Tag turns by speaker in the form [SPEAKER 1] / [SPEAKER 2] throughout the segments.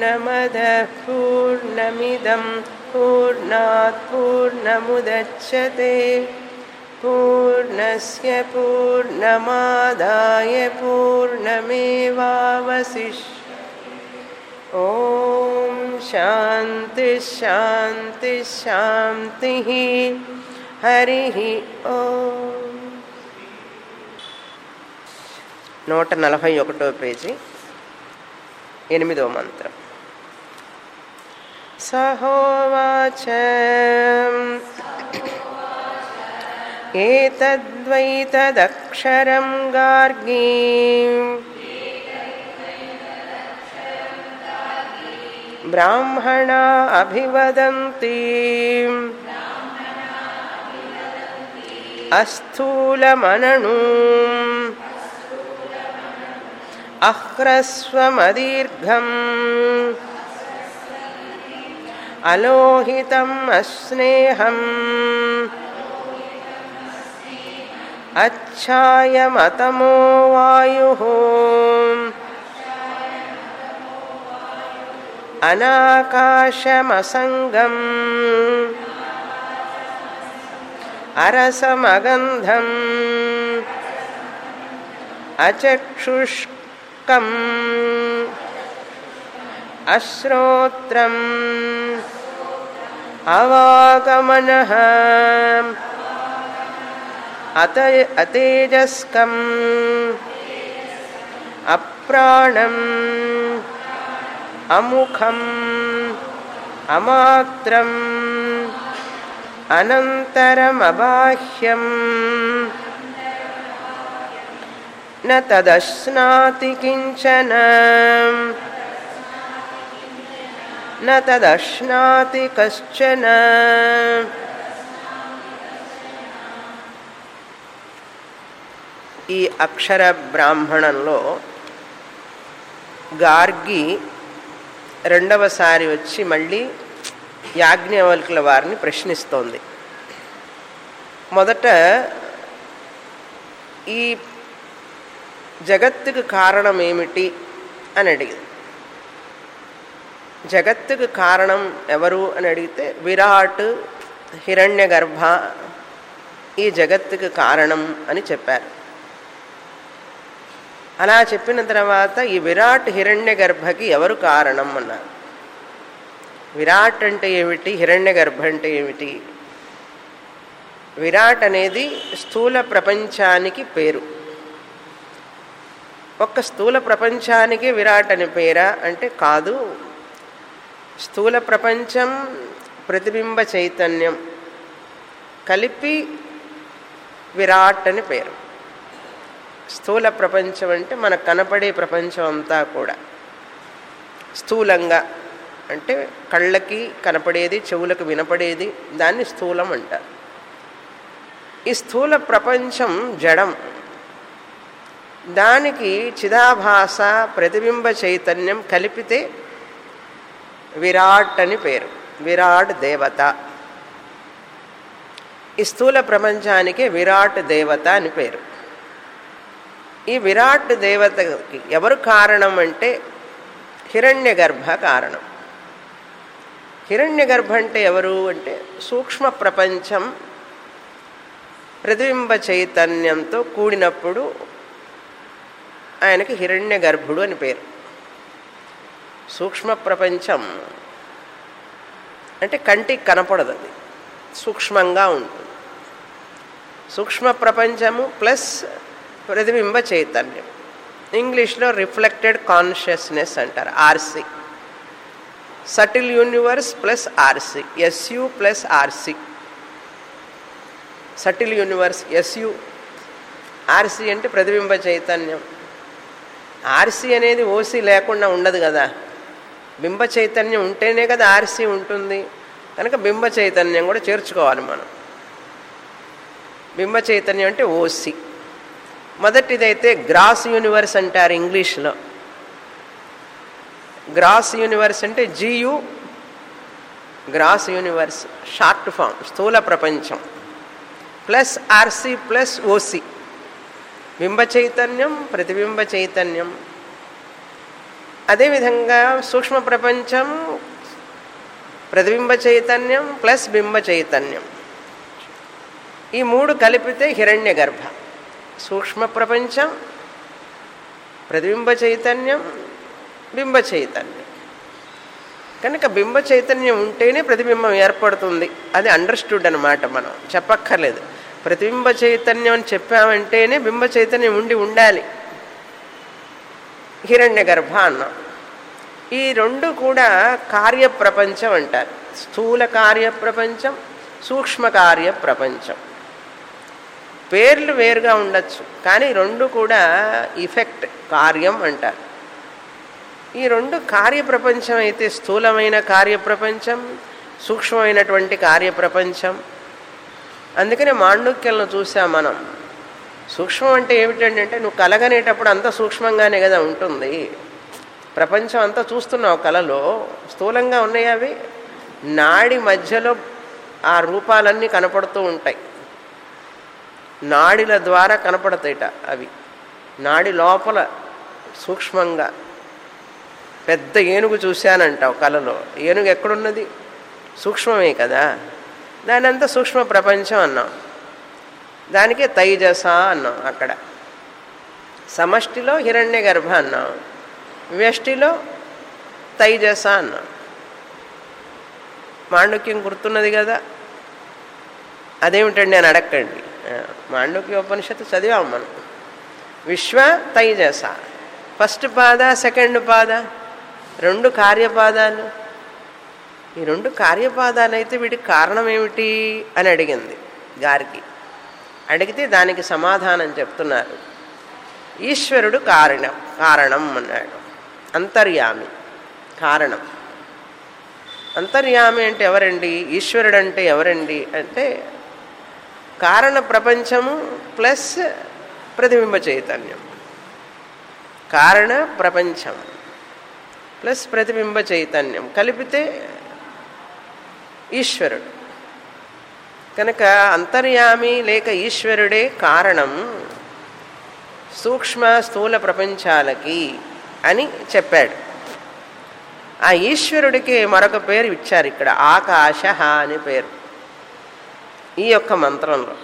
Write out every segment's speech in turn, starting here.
[SPEAKER 1] पूर्णमदः पूर्णमिदं पूर्णात् पूर्णमुदच्छते पूर्णस्य पूर्णमादाय पूर्णमेवावशिष्य ॐ शान्तिः शान्तिः शान्तिः हरिः ॐ నూట నలభై ఒకటో పేజీ ఎనిమిదో మంత్రం సహోవాచ ఏతద్వైతదక్షరం గార్గీ బ్రాహ్మణా అభివదంతి అస్థూలమనను అహ్రస్వమదీర్ఘం అలోహితం అస్నేహం अच्छायमतमो वायुः अनाकाशमसङ्गम् अरसमगन्धम् अचक्षुष्कम् अश्रोत्रम् अवागमनः అత అతేజస్కం అప్రాణం అముఖం అమాత్రం అనంతరమబాహ్యం న తదశ్నాతి కించన న తదశ్నాతి కశ్చన ఈ అక్షర బ్రాహ్మణంలో గార్గి రెండవసారి వచ్చి మళ్ళీ యాజ్ఞవల్కుల వారిని ప్రశ్నిస్తోంది మొదట ఈ జగత్తుకు కారణం ఏమిటి అని అడిగింది జగత్తుకు కారణం ఎవరు అని అడిగితే విరాట్ హిరణ్య గర్భ ఈ జగత్తుకు కారణం అని చెప్పారు అలా చెప్పిన తర్వాత ఈ విరాట్ హిరణ్య గర్భకి ఎవరు కారణం అన్నారు విరాట్ అంటే ఏమిటి హిరణ్య గర్భ అంటే ఏమిటి విరాట్ అనేది స్థూల ప్రపంచానికి పేరు ఒక్క స్థూల ప్రపంచానికి విరాట్ అని పేరా అంటే కాదు స్థూల ప్రపంచం ప్రతిబింబ చైతన్యం కలిపి విరాట్ అని పేరు స్థూల ప్రపంచం అంటే మనకు కనపడే ప్రపంచం అంతా కూడా స్థూలంగా అంటే కళ్ళకి కనపడేది చెవులకు వినపడేది దాన్ని స్థూలం అంటారు ఈ స్థూల ప్రపంచం జడం దానికి చిదాభాస ప్రతిబింబ చైతన్యం కలిపితే విరాట్ అని పేరు విరాట్ దేవత ఈ స్థూల ప్రపంచానికి విరాట్ దేవత అని పేరు ఈ విరాట్ దేవతకి ఎవరు కారణం అంటే హిరణ్య గర్భ కారణం హిరణ్య గర్భ అంటే ఎవరు అంటే సూక్ష్మ ప్రపంచం ప్రతిబింబ చైతన్యంతో కూడినప్పుడు ఆయనకి హిరణ్య గర్భుడు అని పేరు సూక్ష్మ ప్రపంచం అంటే కంటికి కనపడదు అది సూక్ష్మంగా ఉంటుంది సూక్ష్మ ప్రపంచము ప్లస్ ప్రతిబింబ చైతన్యం ఇంగ్లీష్లో రిఫ్లెక్టెడ్ కాన్షియస్నెస్ అంటారు R C subtle universe plus R C S U plus R C subtle universe S U R C అంటే ప్రతిబింబ చైతన్యం ఆర్సి అనేది ఓసి లేకుండా ఉండదు కదా బింబ చైతన్యం ఉంటేనే కదా ఆర్సి ఉంటుంది కనుక బింబ చైతన్యం కూడా చేర్చుకోవాలి మనం బింబ చైతన్యం అంటే ఓసి మొదటిదైతే గ్రాస్ యూనివర్స్ అంటారు ఇంగ్లీష్లో గ్రాస్ యూనివర్స్ అంటే G U gross universe short form స్థూల ప్రపంచం ప్లస్ ఆర్సి ప్లస్ ఓసి బింబ చైతన్యం ప్రతిబింబ చైతన్యం అదేవిధంగా సూక్ష్మ ప్రపంచం ప్రతిబింబ చైతన్యం ప్లస్ బింబ చైతన్యం ఈ మూడు కలిపితే హిరణ్య గర్భ సూక్ష్మ ప్రపంచం ప్రతిబింబ చైతన్యం బింబ చైతన్యం కనుక బింబ చైతన్యం ఉంటేనే ప్రతిబింబం ఏర్పడుతుంది అది అండర్స్టూడ్ అనమాట మనం చెప్పక్కర్లేదు ప్రతిబింబ చైతన్యం అని చెప్పామంటేనే బింబ చైతన్యం ఉండి ఉండాలి హిరణ్య గర్భ అన్నాం ఈ రెండు కూడా కార్యప్రపంచం అంటారు స్థూల కార్యప్రపంచం సూక్ష్మ కార్య ప్రపంచం పేర్లు వేరుగా ఉండొచ్చు కానీ రెండు కూడా ఇఫెక్ట్ కార్యం అంటారు ఈ రెండు కార్యప్రపంచం అయితే స్థూలమైన కార్యప్రపంచం సూక్ష్మమైనటువంటి కార్యప్రపంచం అందుకనే మాండుక్యంలో చూసాం మనం సూక్ష్మం అంటే ఏమిటంటే నువ్వు కలగనేటప్పుడు అంత సూక్ష్మంగానే కదా ఉంటుంది ప్రపంచం అంతా చూస్తున్నావు కళలో స్థూలంగా ఉన్నాయి అవి నాడి మధ్యలో ఆ రూపాలన్నీ కనపడుతూ ఉంటాయి నాడిల ద్వారా కనపడతాయిట అవి నాడి లోపల సూక్ష్మంగా పెద్ద ఏనుగు చూశానంటావు కళలో ఏనుగు ఎక్కడున్నది సూక్ష్మమే కదా దాని అంతా సూక్ష్మ ప్రపంచం అన్నాం దానికే తైజస అన్నాం అక్కడ సమష్టిలో హిరణ్య గర్భ అన్నాం వ్యష్టిలో తైజస అన్నాం మాండుక్యం గుర్తున్నది కదా అదేమిటండి అని అడగండి మాండుక్య ఉపనిషత్తు చదివాం మనం విశ్వ తైజస ఫస్ట్ పాద సెకండ్ పాద రెండు కార్యపాదాలు ఈ రెండు కార్యపాదాలు అయితే వీటికి కారణం ఏమిటి అని అడిగింది గారికి అడిగితే దానికి సమాధానం చెప్తున్నారు ఈశ్వరుడు కారణం కారణం అన్నాడు అంతర్యామి కారణం అంతర్యామి అంటే ఎవరండి ఈశ్వరుడు అంటే ఎవరండి అంటే కారణ ప్రపంచము ప్లస్ ప్రతిబింబ చైతన్యం కారణ ప్రపంచం ప్లస్ ప్రతిబింబ చైతన్యం కలిపితే ఈశ్వరుడు కనుక అంతర్యామి లేక ఈశ్వరుడే కారణం సూక్ష్మ స్థూల ప్రపంచాలకి అని చెప్పాడు ఆ ఈశ్వరుడికి మరొక పేరు ఇచ్చారు ఇక్కడ ఆకాశ అని పేరు ఈ యొక్క మంత్రంలో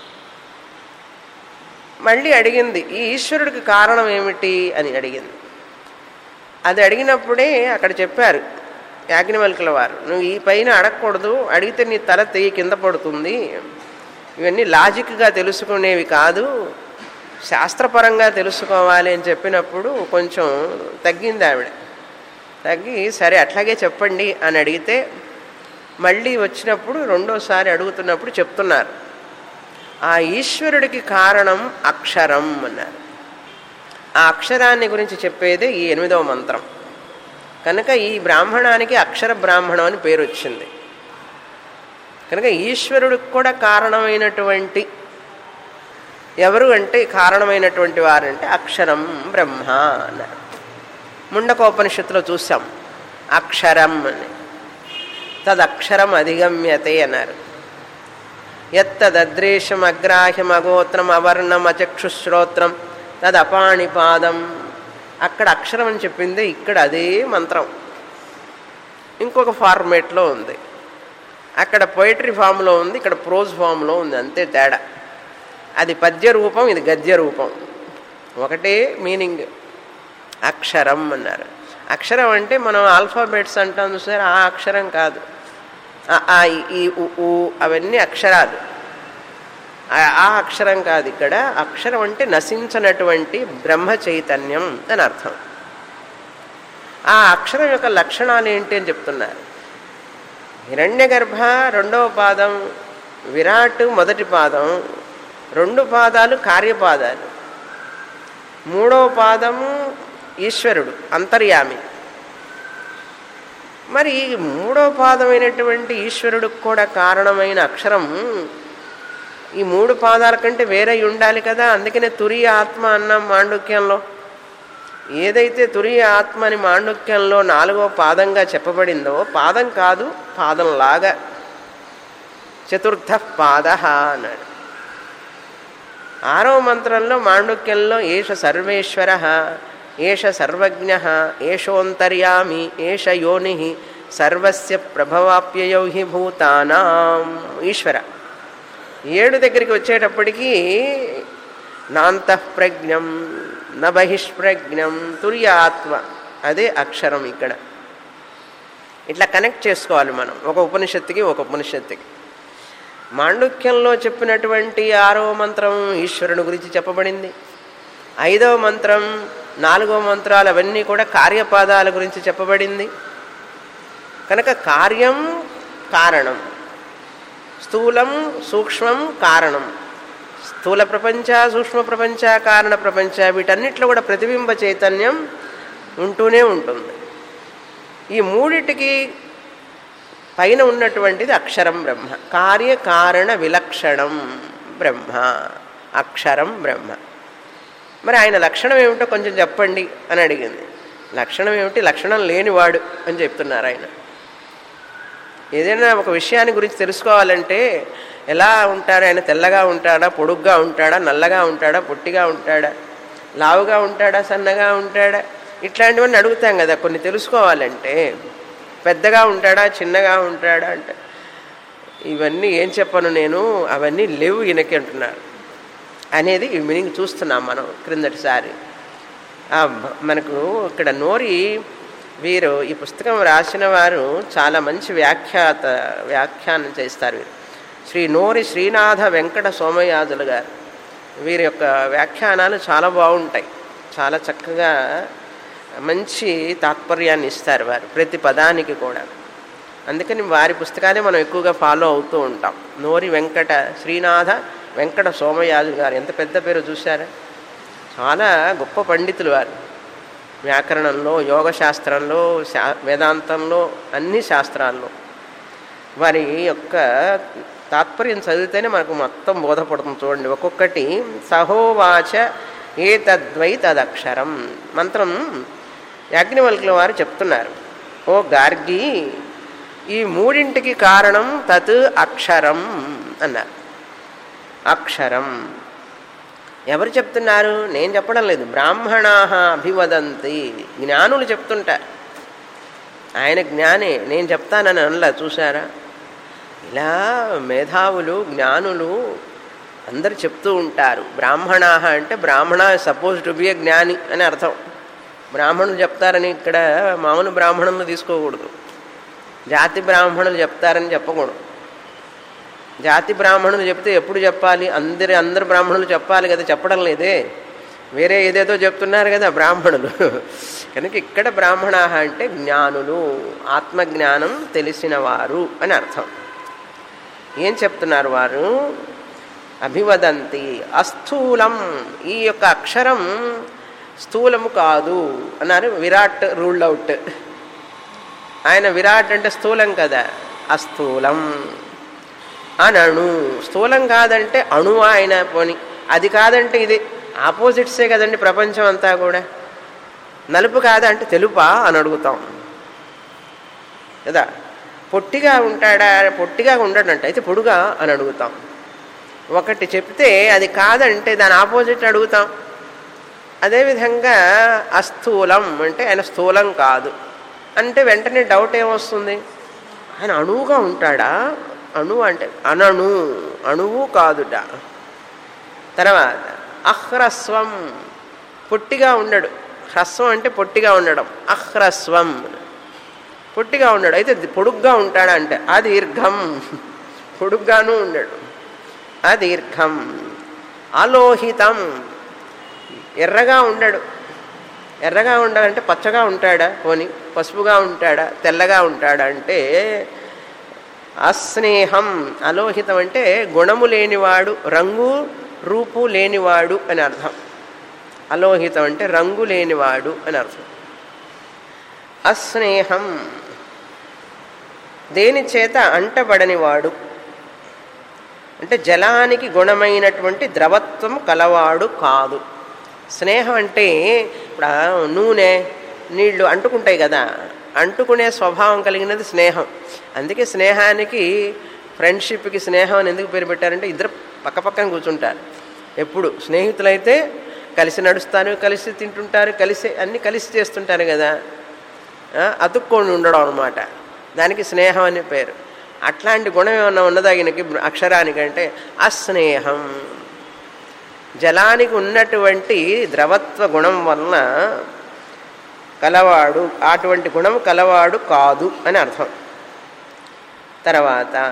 [SPEAKER 1] మళ్ళీ అడిగింది ఈ ఈశ్వరుడికి కారణం ఏమిటి అని అడిగింది అది అడిగినప్పుడే అక్కడ చెప్పారు యాజ్ఞవల్కుల వారు నువ్వు ఈ పైన అడగకూడదు అడిగితే నీ తల తెయ్యి కింద పడుతుంది ఇవన్నీ లాజిక్గా తెలుసుకునేవి కాదు శాస్త్రపరంగా తెలుసుకోవాలి అని చెప్పినప్పుడు కొంచెం తగ్గింది ఆవిడ తగ్గి సరే అట్లాగే చెప్పండి అని అడిగితే మళ్ళీ వచ్చినప్పుడు రెండోసారి అడుగుతున్నప్పుడు చెప్తున్నారు ఆ ఈశ్వరుడికి కారణం అక్షరం అన్నారు ఆ అక్షరాన్ని గురించి చెప్పేదే ఈ ఎనిమిదవ మంత్రం కనుక ఈ బ్రాహ్మణానికి అక్షర బ్రాహ్మణం అని పేరు వచ్చింది కనుక ఈశ్వరుడికి కూడా కారణమైనటువంటి ఎవరు అంటే కారణమైనటువంటి వారంటే అక్షరం బ్రహ్మ అన్నారు ముండకోపనిషత్తులో చూసాం అక్షరం అని తదక్షరం అధిగమ్యతే అన్నారు ఎత్తదద్రేశం అగ్రాహ్యం అగోత్రం అవర్ణం అచక్షుశ్రోత్రం తదపాణిపాదం అక్కడ అక్షరం అని చెప్పింది ఇక్కడ అదే మంత్రం ఇంకొక ఫార్మేట్లో ఉంది అక్కడ పొయిటరీ ఫామ్లో ఉంది ఇక్కడ ప్రోజ్ ఫామ్లో ఉంది అంతే తేడా అది పద్య రూపం ఇది గద్య రూపం ఒకటే మీనింగ్ అక్షరం అన్నారు అక్షరం అంటే మనం ఆల్ఫాబెట్స్ అంటాం చూసారు ఆ అక్షరం కాదు ఆ ఈ ఉ అవన్నీ అక్షరాలు ఆ అక్షరం కాదు ఇక్కడ అక్షరం అంటే నశించనటువంటి బ్రహ్మ చైతన్యం అని అర్థం ఆ అక్షరం యొక్క లక్షణాలు ఏంటి అని చెప్తున్నారు హిరణ్య గర్భ రెండవ పాదం విరాట్ మొదటి పాదం రెండు పాదాలు కార్యపాదాలు మూడవ పాదము ఈశ్వరుడు అంతర్యామి మరి మూడో పాదమైనటువంటి ఈశ్వరుడికి కూడా కారణమైన అక్షరం ఈ మూడు పాదాల కంటే వేరే ఉండాలి కదా అందుకనే తురియ ఆత్మ అన్నాం మాండుక్యంలో ఏదైతే తురియ ఆత్మ అని మాండుక్యంలో నాలుగో పాదంగా చెప్పబడిందో పాదం కాదు పాదంలాగా చతుర్థ పాద అన్నాడు ఆరవ మంత్రంలో మాండుక్యంలో ఏష సర్వేశ్వర ఏష సర్వజ్ఞ ఏషోంతర్యామి ఏష యోని సర్వస్య ప్రభవాప్యయౌ హి భూతానాం ఈశ్వర ఏడు దగ్గరికి వచ్చేటప్పటికీ నాంతఃప్రజ్ఞం న బహిష్ప్రజ్ఞం తుర్యాత్మ అదే అక్షరం ఇక్కడ ఇట్లా కనెక్ట్ చేసుకోవాలి మనం ఒక ఉపనిషత్తుకి ఒక ఉపనిషత్తుకి మాండుక్యంలో చెప్పినటువంటి ఆరవ మంత్రం ఈశ్వరుని గురించి చెప్పబడింది ఐదవ మంత్రం నాలుగవ మంత్రాలు అవన్నీ కూడా కార్యపాదాల గురించి చెప్పబడింది కనుక కార్యం కారణం స్థూలం సూక్ష్మం కారణం స్థూల ప్రపంచ సూక్ష్మ ప్రపంచ కారణ ప్రపంచ వీటన్నిటిలో కూడా ప్రతిబింబ చైతన్యం ఉంటూనే ఉంటుంది ఈ మూడిటికి పైన ఉన్నటువంటిది అక్షరం బ్రహ్మ కార్యకారణ విలక్షణం బ్రహ్మ అక్షరం బ్రహ్మ మరి ఆయన లక్షణం ఏమిటో కొంచెం చెప్పండి అని అడిగింది లక్షణం ఏమిటి లక్షణం లేనివాడు అని చెప్తున్నారు ఆయన ఏదైనా ఒక విషయాన్ని గురించి తెలుసుకోవాలంటే ఎలా ఉంటాడు ఆయన తెల్లగా ఉంటాడా పొడుగ్గా ఉంటాడా నల్లగా ఉంటాడా పొట్టిగా ఉంటాడా లావుగా ఉంటాడా సన్నగా ఉంటాడా ఇట్లాంటివన్నీ అడుగుతాం కదా కొన్ని తెలుసుకోవాలంటే పెద్దగా ఉంటాడా చిన్నగా ఉంటాడా అంటే ఇవన్నీ ఏం చెప్పను నేను అవన్నీ లేవు ఈయనకి అంటున్నారు అనేది ఈ మీనింగ్ చూస్తున్నాం మనం క్రిందటిసారి మనకు ఇక్కడ నోరి వీరు ఈ పుస్తకం రాసిన వారు చాలా మంచి వ్యాఖ్యాత వ్యాఖ్యానం చేస్తారు వీరు శ్రీ నోరి శ్రీనాథ వెంకట సోమయాజులు గారు వీరి యొక్క వ్యాఖ్యానాలు చాలా బాగుంటాయి చాలా చక్కగా మంచి తాత్పర్యాన్ని ఇస్తారు వారు ప్రతి పదానికి కూడా అందుకని వారి పుస్తకాలే మనం ఎక్కువగా ఫాలో అవుతూ ఉంటాం నోరి వెంకట శ్రీనాథ వెంకట సోమయాజు గారు ఎంత పెద్ద పేరు చూశారా చాలా గొప్ప పండితులు వారు వ్యాకరణంలో యోగ శాస్త్రంలో శా వేదాంతంలో అన్ని శాస్త్రాల్లో వారి యొక్క తాత్పర్యం చదివితేనే మనకు మొత్తం బోధపడుతుంది చూడండి ఒక్కొక్కటి సహోవాచ ఏ తద్వై తదక్షరం మంత్రం యాజ్ఞవల్కుల వారు చెప్తున్నారు ఓ గార్గి ఈ మూడింటికి కారణం తత్ అక్షరం అన్నారు అక్షరం ఎవరు చెప్తున్నారు నేను చెప్పడం లేదు బ్రాహ్మణా అభివదంతి జ్ఞానులు చెప్తుంటారు ఆయన జ్ఞానే నేను చెప్తానని అనలా చూసారా ఇలా మేధావులు జ్ఞానులు అందరు చెప్తూ ఉంటారు బ్రాహ్మణ అంటే బ్రాహ్మణ సపోజ్ టు బి ఏ జ్ఞాని అని అర్థం బ్రాహ్మణులు చెప్తారని ఇక్కడ మామూలు బ్రాహ్మణులు తీసుకోకూడదు జాతి బ్రాహ్మణులు చెప్తారని చెప్పకూడదు జాతి బ్రాహ్మణులు చెప్తే ఎప్పుడు చెప్పాలి అందరి అందరు బ్రాహ్మణులు చెప్పాలి కదా చెప్పడం లేదే వేరే ఏదేదో చెప్తున్నారు కదా బ్రాహ్మణులు కనుక ఇక్కడ బ్రాహ్మణ అంటే జ్ఞానులు ఆత్మజ్ఞానం తెలిసిన వారు అని అర్థం ఏం చెప్తున్నారు వారు అభివదంతి అస్థూలం ఈ యొక్క అక్షరం స్థూలము కాదు అన్నారు విరాట్ రూల్డ్ అవుట్ ఆయన విరాట్ అంటే స్థూలం కదా అస్థూలం అనణు స్థూలం కాదంటే అణువా ఆయన పోని అది కాదంటే ఇది ఆపోజిట్సే కదండి ప్రపంచం అంతా కూడా నలుపు కాదంటే తెలుపా అని అడుగుతాం కదా పొట్టిగా ఉంటాడా పొట్టిగా ఉండడంట అయితే పొడుగా అని అడుగుతాం ఒకటి చెప్తే అది కాదంటే దాని ఆపోజిట్ అడుగుతాం అదేవిధంగా అస్థూలం అంటే ఆయన స్థూలం కాదు అంటే వెంటనే డౌట్ ఏమొస్తుంది ఆయన అణువుగా ఉంటాడా అణువు అంటే అనణు అణువు కాదుట తర్వాత అహ్రస్వం పొట్టిగా ఉండడు హ్రస్వం అంటే పొట్టిగా ఉండడం అహ్రస్వం పొట్టిగా ఉండడు అయితే పొడుగ్గా ఉంటాడా అంటే అదీర్ఘం పొడుగ్గాను ఉండడు అదీర్ఘం అలోహితం ఎర్రగా ఉండడు ఎర్రగా ఉండాలంటే పచ్చగా ఉంటాడా పోని పసుపుగా ఉంటాడా తెల్లగా ఉంటాడా అంటే అస్నేహం అలోహితం అంటే గుణము లేనివాడు రంగు రూపు లేనివాడు అని అర్థం అలోహితం అంటే రంగు లేనివాడు అని అర్థం అస్నేహం దేని చేత అంటబడనివాడు అంటే జలానికి గుణమైనటువంటి ద్రవత్వం కలవాడు కాదు స్నేహం అంటే ఇప్పుడు ఆ నూనె నీళ్లు అంటుకుంటాయి కదా అంటుకునే స్వభావం కలిగినది స్నేహం అందుకే స్నేహానికి ఫ్రెండ్షిప్కి స్నేహం అని ఎందుకు పేరు పెట్టారంటే ఇద్దరు పక్క పక్కన కూర్చుంటారు ఎప్పుడు స్నేహితులైతే కలిసి నడుస్తారు కలిసి తింటుంటారు కలిసి అన్ని కలిసి చేస్తుంటారు కదా ఆ, అతుక్కొని ఉండడం అనమాట దానికి స్నేహం అనే పేరు అట్లాంటి గుణం ఏమన్నా ఉన్నదా ఈయనకి అక్షరానికంటే అస్నేహం జలానికి ఉన్నటువంటి ద్రవత్వ గుణం వలన కలవాడు అటువంటి గుణం కలవాడు కాదు అని అర్థం తర్వాత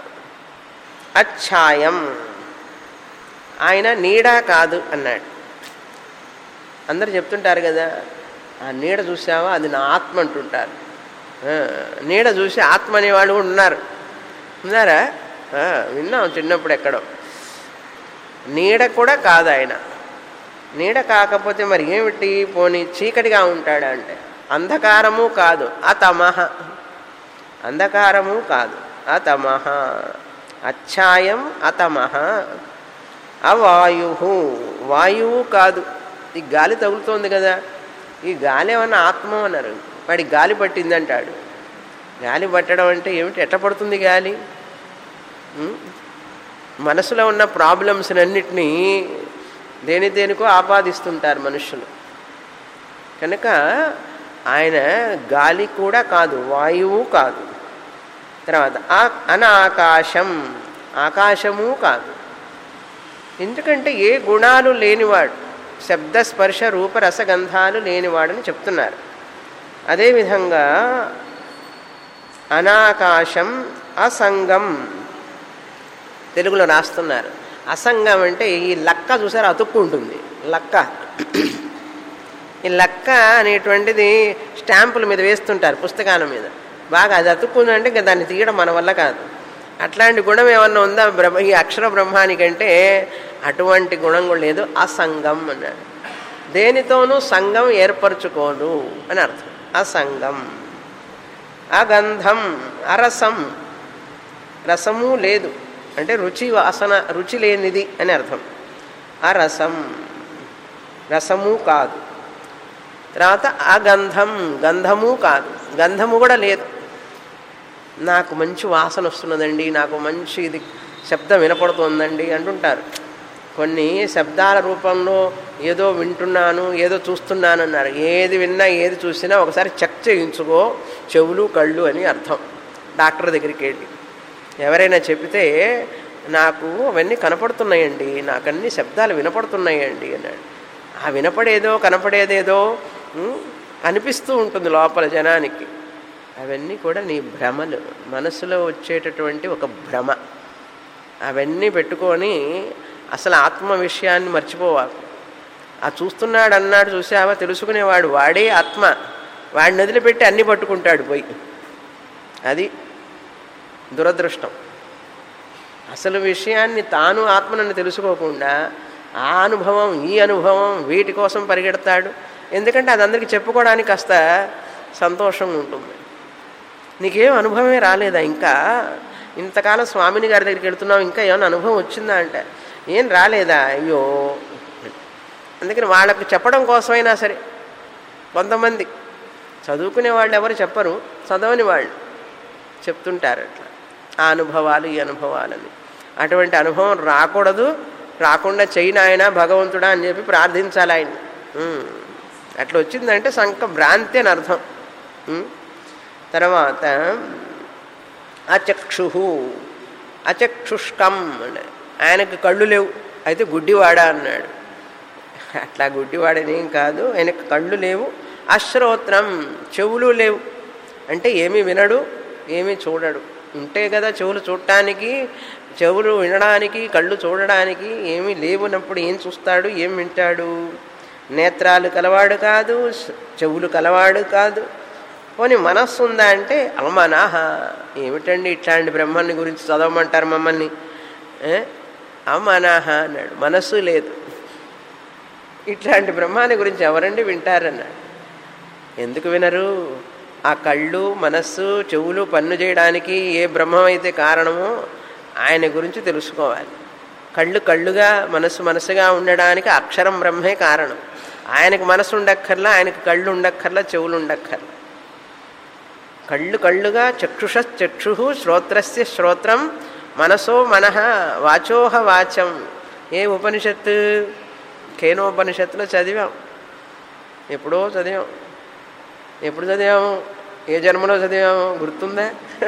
[SPEAKER 1] అఛాయం ఆయన నీడ కాదు అన్నాడు అందరు చెప్తుంటారు కదా ఆ నీడ చూసావా అది నా ఆత్మ అంటుంటారు ఆ, నీడ చూసి ఆత్మ అనేవాళ్ళు కూడా ఉన్నారు ఉన్నారా ఆ, విన్నాం చిన్నప్పుడు ఎక్కడో నీడ కూడా కాదు ఆయన నీడ కాకపోతే మరి ఏమిటి పోనీ చీకటిగా ఉంటాడా అంటే అంధకారము కాదు అతమహ అంధకారము కాదు అతమహ అఛాయం అతమహ అవాయు వాయువు కాదు ఈ గాలి తగులుతోంది కదా ఈ గాలి ఏమన్నా ఆత్మ అన్నారు వాడి గాలి పట్టింది అంటాడు గాలి పట్టడం అంటే ఏమిటి ఎట్లా పడుతుంది గాలి ఉం? మనసులో ఉన్న ప్రాబ్లమ్స్ అన్నిటినీ దేని దేనికో ఆపాదిస్తుంటారు మనుషులు కనుక ఆయన గాలి కూడా కాదు వాయువు కాదు తర్వాత ఆ అనాకాశం ఆకాశము కాదు ఎందుకంటే ఏ గుణాలు లేనివాడు శబ్ద స్పర్శ రూప రసగంధాలు లేనివాడని చెప్తున్నారు అదేవిధంగా అనాకాశం అసంగం తెలుగులో రాస్తున్నారు అసంగం అంటే ఈ లక్క చూసారు అతుక్కుంటుంది లక్క ఈ లక్క అనేటువంటిది స్టాంపుల మీద వేస్తుంటారు పుస్తకాల మీద బాగా అది అతుక్కుందంటే ఇంకా దాన్ని తీయడం మన వల్ల కాదు అట్లాంటి గుణం ఏమన్నా ఉందా బ్రహ్మ ఈ అక్షర బ్రహ్మానికంటే అటువంటి గుణం కూడా లేదు అసంగం అన్నాడు దేనితోనూ సంఘం ఏర్పరచుకోదు అని అర్థం అసంగం అగంధం అరసం రసము లేదు అంటే రుచి వాసన రుచి లేనిది అని అర్థం అరసం రసము కాదు తర్వాత అగంధం గంధము కాదు గంధము కూడా లేదు నాకు మంచి వాసన వస్తున్నదండి నాకు మంచి ఇది శబ్దం వినపడుతోందండి అంటుంటారు కొన్ని శబ్దాల రూపంలో ఏదో వింటున్నాను ఏదో చూస్తున్నాను అన్నారు ఏది విన్నా ఏది చూసినా ఒకసారి చెక్ చేయించుకో చెవులు కళ్ళు అని అర్థం డాక్టర్ దగ్గరికి వెళ్ళి ఎవరైనా చెప్తే నాకు అవన్నీ కనపడుతున్నాయండి నాకు అన్ని శబ్దాలు వినపడుతున్నాయండి అన్నాడు ఆ వినపడేదో కనపడేదేదో ఉం, అనిపిస్తూ ఉంటుంది లోపల జనానికి అవన్నీ కూడా నీ భ్రమలు మనసులో వచ్చేటటువంటి ఒక భ్రమ అవన్నీ పెట్టుకొని అసలు ఆత్మ విషయాన్ని మర్చిపోవాలి ఆ చూస్తున్నాడు అన్నాడు చూసావా తెలుసుకునేవాడు వాడే ఆత్మ వాడిని వదిలిపెట్టి అన్ని పట్టుకుంటాడు పోయి అది దురదృష్టం అసలు విషయాన్ని తాను ఆత్మనని తెలుసుకోకుండా ఆ అనుభవం ఈ అనుభవం వీటి కోసం పరిగెడతాడు ఎందుకంటే అది అందరికీ చెప్పుకోవడానికి కాస్త సంతోషంగా ఉంటుంది నీకేం అనుభవమే రాలేదా ఇంకా ఇంతకాలం స్వామిని గారి దగ్గరికి వెళ్తున్నావు ఇంకా ఏమైనా అనుభవం వచ్చిందా అంటే ఏం రాలేదా అయ్యో అందుకని వాళ్ళకు చెప్పడం కోసమైనా సరే కొంతమంది చదువుకునే వాళ్ళు ఎవరు చెప్పరు చదవని వాళ్ళు చెప్తుంటారు అట్లా ఆ అనుభవాలు ఈ అనుభవాలని అటువంటి అనుభవం రాకూడదు రాకుండా చెయ్యి నాయన భగవంతుడా అని చెప్పి ప్రార్థించాలి ఆయన ఉమ్. అట్లా వచ్చిందంటే సంక భ్రాంతి అని అర్థం ఉమ్. తర్వాత అచక్షు అచక్షుష్కం అన్నాడు ఆయనకు కళ్ళు లేవు అయితే గుడ్డివాడా అన్నాడు అట్లా గుడ్డివాడనేం కాదు ఆయనకు కళ్ళు లేవు అశ్రోత్రం చెవులు లేవు అంటే ఏమీ వినడు ఏమీ చూడడు ఉంటే కదా చెవులు చూడటానికి చెవులు వినడానికి కళ్ళు చూడడానికి ఏమీ లేవునప్పుడు ఏం చూస్తాడు ఏం వింటాడు నేత్రాలు కలవాడు కాదు చెవులు కలవాడు కాదు పోనీ మనస్సు ఉందా అంటే అమనాహ ఏమిటండి ఇట్లాంటి బ్రహ్మాన్ని గురించి చదవమంటారు మమ్మల్ని ఏ? అమనాహ అన్నాడు మనస్సు లేదు ఇట్లాంటి బ్రహ్మాన్ని గురించి ఎవరండి వింటారన్నాడు ఎందుకు వినరు ఆ కళ్ళు మనస్సు చెవులు పన్ను చేయడానికి ఏ బ్రహ్మం అయితే కారణమో ఆయన గురించి తెలుసుకోవాలి కళ్ళు కళ్ళుగా మనస్సు మనసుగా ఉండడానికి అక్షరం బ్రహ్మే కారణం ఆయనకు మనసు ఉండక్కర్లా ఆయనకు కళ్ళు ఉండక్కర్లా చెవులు ఉండక్కర్లా కళ్ళు కళ్ళుగా చక్షుష చక్షు శ్రోత్రస్య శ్రోత్రం మనసో మనః వాచోహ వాచం ఏ ఉపనిషత్తు కేనోపనిషత్తులో చదివాం ఎప్పుడో చదివాం ఎప్పుడు చదివాము ఏ జన్మలో చదివాము గుర్తుందా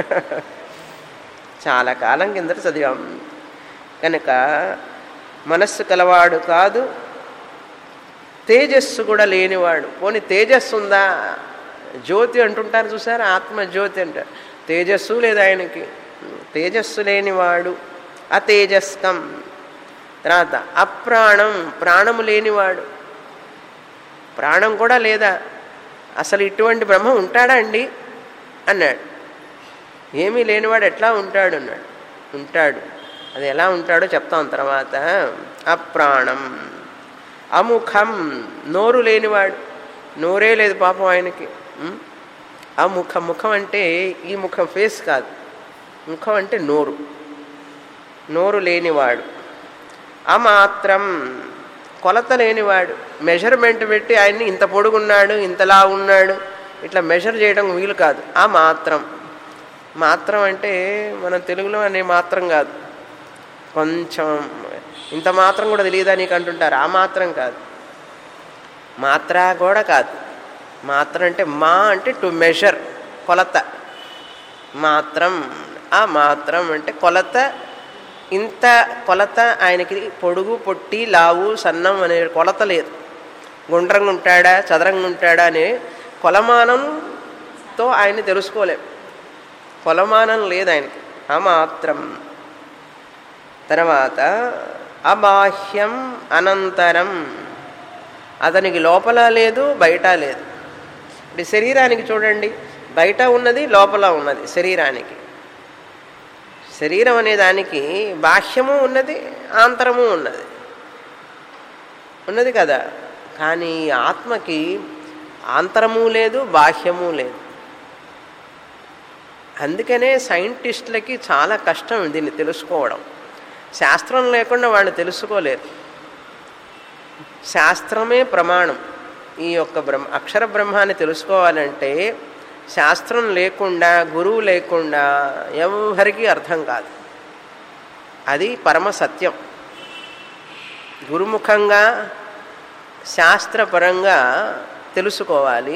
[SPEAKER 1] చాలా కాలం కిందట చదివాం కనుక మనస్సు కలవాడు కాదు తేజస్సు కూడా లేనివాడు పోనీ తేజస్సు ఉందా జ్యోతి అంటుంటారు చూసారా ఆత్మ జ్యోతి అంటారు తేజస్సు లేదు ఆయనకి తేజస్సు లేనివాడు అతేజస్కం తర్వాత అప్రాణం ప్రాణము లేనివాడు ప్రాణం కూడా లేదా అసలు ఇటువంటి బ్రహ్మ ఉంటాడా అండి అన్నాడు ఏమీ లేనివాడు ఎట్లా ఉంటాడు అన్నాడు ఉంటాడు అది ఎలా ఉంటాడో చెప్తాం తర్వాత అప్రాణం అముఖం నోరు లేనివాడు నోరే లేదు పాపం ఆయనకి ఉం? అముఖం ముఖం అంటే ఈ ముఖం ఫేస్ కాదు ముఖం అంటే నోరు నోరు లేనివాడు అమాత్రం కొలత లేనివాడు మెజర్మెంట్ పెట్టి ఆయన్ని ఇంత పొడుగున్నాడు ఇంతలా ఉన్నాడు ఇట్లా మెజర్ చేయడం వీలు కాదు ఆ మాత్రం మాత్రం అంటే మన తెలుగులో అనే మాత్రం కాదు కొంచెం ఇంత మాత్రం కూడా తెలియదా నీకు అంటుంటారు ఆ మాత్రం కాదు మాత్ర కూడా కాదు మాత్రం అంటే మా అంటే టు మెజర్ కొలత మాత్రం ఆ మాత్రం అంటే కొలత ఇంత కొలత ఆయనకి పొడుగు పొట్టి లావు సన్నం అనే కొలత లేదు గుండ్రంగా ఉంటాడా చదరంగా ఉంటాడా అనే కొలమానంతో ఆయన్ని తెలుసుకోలేం కొలమానం లేదు ఆయనకి ఆ మాత్రం తర్వాత అబాహ్యం అనంతరం అతనికి లోపల లేదు బయట లేదు ఇప్పుడు శరీరానికి చూడండి బయట ఉన్నది లోపల ఉన్నది శరీరానికి శరీరం అనే దానికి బాహ్యము ఉన్నది ఆంతరము ఉన్నది ఉన్నది కదా కానీ ఈ ఆత్మకి ఆంతరము లేదు బాహ్యము లేదు అందుకనే సైంటిస్టులకి చాలా కష్టం దీన్ని తెలుసుకోవడం శాస్త్రం లేకుండా వాళ్ళు తెలుసుకోలేరు శాస్త్రమే ప్రమాణం ఈ యొక్క బ్రహ్మ అక్షర బ్రహ్మాన్ని తెలుసుకోవాలంటే శాస్త్రం లేకుండా గురువు లేకుండా ఎవరికి అర్థం కాదు అది పరమ సత్యం గురుముఖంగా శాస్త్రపరంగా తెలుసుకోవాలి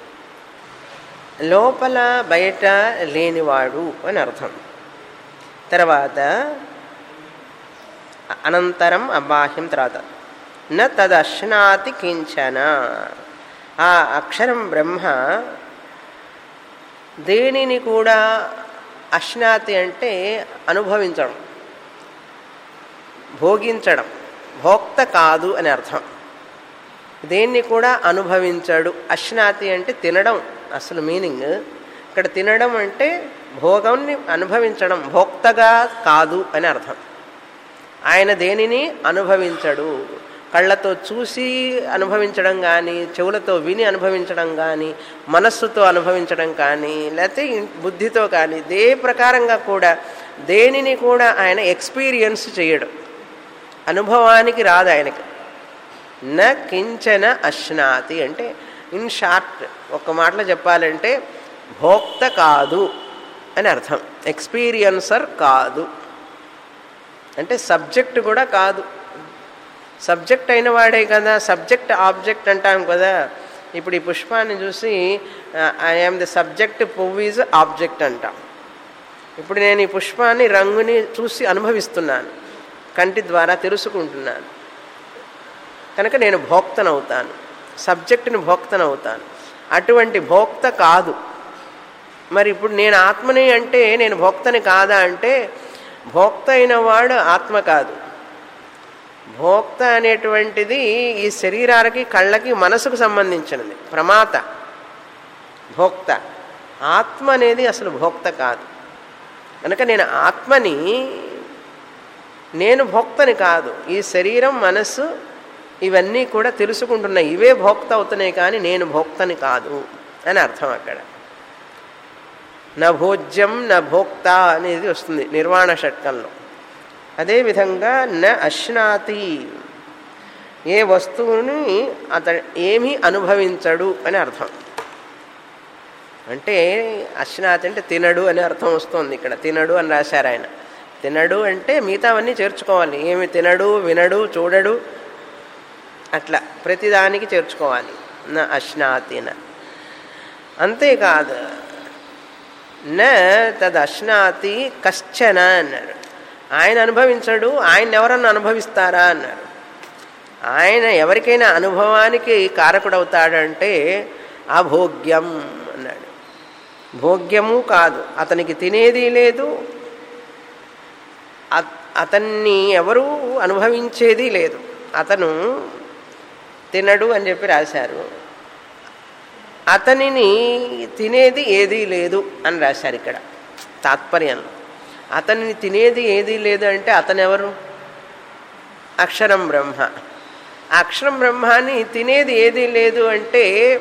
[SPEAKER 1] లోపల బయట లేనివాడు అని అర్థం తర్వాత అనంతరం అబాహ్యం తర్వాత న తదశ్నాతి కించన ఆ అక్షరం బ్రహ్మ దేనిని కూడా అశ్నాతి అంటే అనుభవించడం భోగించడం భోక్త కాదు అని అర్థం దేన్ని కూడా అనుభవించడు అశ్నాతి అంటే తినడం అసలు మీనింగ్ ఇక్కడ తినడం అంటే భోగంని అనుభవించడం భోక్తగా కాదు అని అర్థం ఆయన దేనిని అనుభవించడు కళ్ళతో చూసి అనుభవించడం కానీ చెవులతో విని అనుభవించడం కానీ మనస్సుతో అనుభవించడం కానీ లేకపోతే బుద్ధితో కానీ దే ప్రకారంగా కూడా దేనిని కూడా ఆయన ఎక్స్పీరియన్స్ చేయడం అనుభవానికి రాదు ఆయనకి న కించన అశ్నాతి అంటే ఇన్ షార్ట్ ఒక మాటలో చెప్పాలంటే భోక్త కాదు అని అర్థం ఎక్స్పీరియన్సర్ కాదు అంటే సబ్జెక్ట్ కూడా కాదు సబ్జెక్ట్ అయిన వాడే కదా సబ్జెక్ట్ ఆబ్జెక్ట్ అంటాం కదా ఇప్పుడు ఈ పుష్పాన్ని చూసి ఐఎమ్ ది సబ్జెక్ట్ పువ్వు ఈజ్ ఆబ్జెక్ట్ అంటాం ఇప్పుడు నేను ఈ పుష్పాన్ని రంగుని చూసి అనుభవిస్తున్నాను కంటి ద్వారా తెలుసుకుంటున్నాను కనుక నేను భోక్తనవుతాను సబ్జెక్టుని భోక్తనవుతాను అటువంటి భోక్త కాదు మరి ఇప్పుడు నేను ఆత్మని అంటే నేను భోక్తని కాదా అంటే భోక్త అయిన వాడు ఆత్మ కాదు భోక్త అనేటువంటిది ఈ శరీరానికి కళ్ళకి మనసుకు సంబంధించినది ప్రమాత భోక్త ఆత్మ అనేది అసలు భోక్త కాదు కనుక నేను ఆత్మని నేను భోక్తని కాదు ఈ శరీరం మనస్సు ఇవన్నీ కూడా తెలుసుకుంటున్నాయి ఇవే భోక్త అవుతున్నాయి కానీ నేను భోక్తని కాదు అని అర్థం అక్కడ నా భోజ్యం నా భోక్త అనేది వస్తుంది నిర్వాణ షట్కంలో అదేవిధంగా న అశ్నాతి ఏ వస్తువుని అతడు ఏమీ అనుభవించడు అని అర్థం అంటే అశ్నాతి అంటే తినడు అని అర్థం వస్తుంది ఇక్కడ తినడు అని రాశారు ఆయన తినడు అంటే మిగతావన్నీ చేర్చుకోవాలి ఏమి తినడు వినడు చూడడు అట్లా ప్రతిదానికి చేర్చుకోవాలి నా అశ్నాతిన అంతేకాదు న తద్ అశ్నాతి కశ్చన అన్నాడు ఆయన అనుభవించడు ఆయన ఎవరన్నా అనుభవిస్తారా అన్నారు ఆయన ఎవరికైనా అనుభవానికి కారకుడవుతాడంటే అభోగ్యం అన్నాడు భోగ్యము కాదు అతనికి తినేది లేదు అత్- అతన్ని ఎవరూ అనుభవించేది లేదు అతను తినడు అని చెప్పి రాశారు అతనిని తినేది ఏదీ లేదు అని రాశారు ఇక్కడ తాత్పర్యంలో అతనిని తినేది ఏదీ లేదు అంటే అతను ఎవరు అక్షరం బ్రహ్మ ఆ అక్షరం బ్రహ్మాన్ని తినేది ఏదీ లేదు అంటే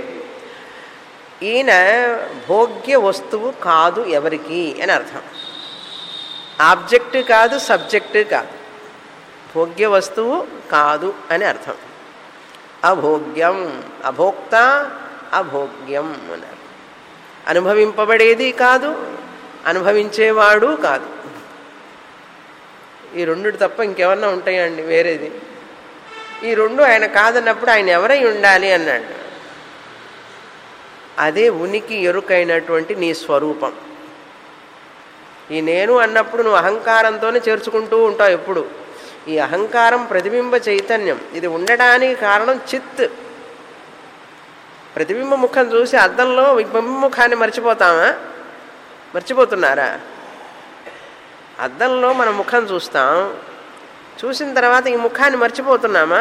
[SPEAKER 1] ఈయన భోగ్య వస్తువు కాదు ఎవరికి అని అర్థం ఆబ్జెక్ట్ కాదు సబ్జెక్ట్ కాదు భోగ్య వస్తువు కాదు అని అర్థం అభోగ్యం అభోక్త అభోగ్యం అన్నారు అనుభవింపబడేది కాదు అనుభవించేవాడు కాదు ఈ రెండు తప్ప ఇంకెమన్నా ఉంటాయండి వేరేది ఈ రెండు ఆయన కాదన్నప్పుడు ఆయన ఎవరై ఉండాలి అన్నాడు అదే ఉనికి ఎరుకైనటువంటి నీ స్వరూపం ఈ నేను అన్నప్పుడు నువ్వు అహంకారంతోనే చేర్చుకుంటూ ఉంటావు ఎప్పుడు ఈ అహంకారం ప్రతిబింబ చైతన్యం ఇది ఉండడానికి కారణం చిత్ ప్రతిబింబ ముఖం చూసి అద్దంలో బింబ ముఖాన్ని మర్చిపోతామా మర్చిపోతున్నారా అద్దంలో మన ముఖం చూస్తాం చూసిన తర్వాత ఈ ముఖాన్ని మర్చిపోతున్నామా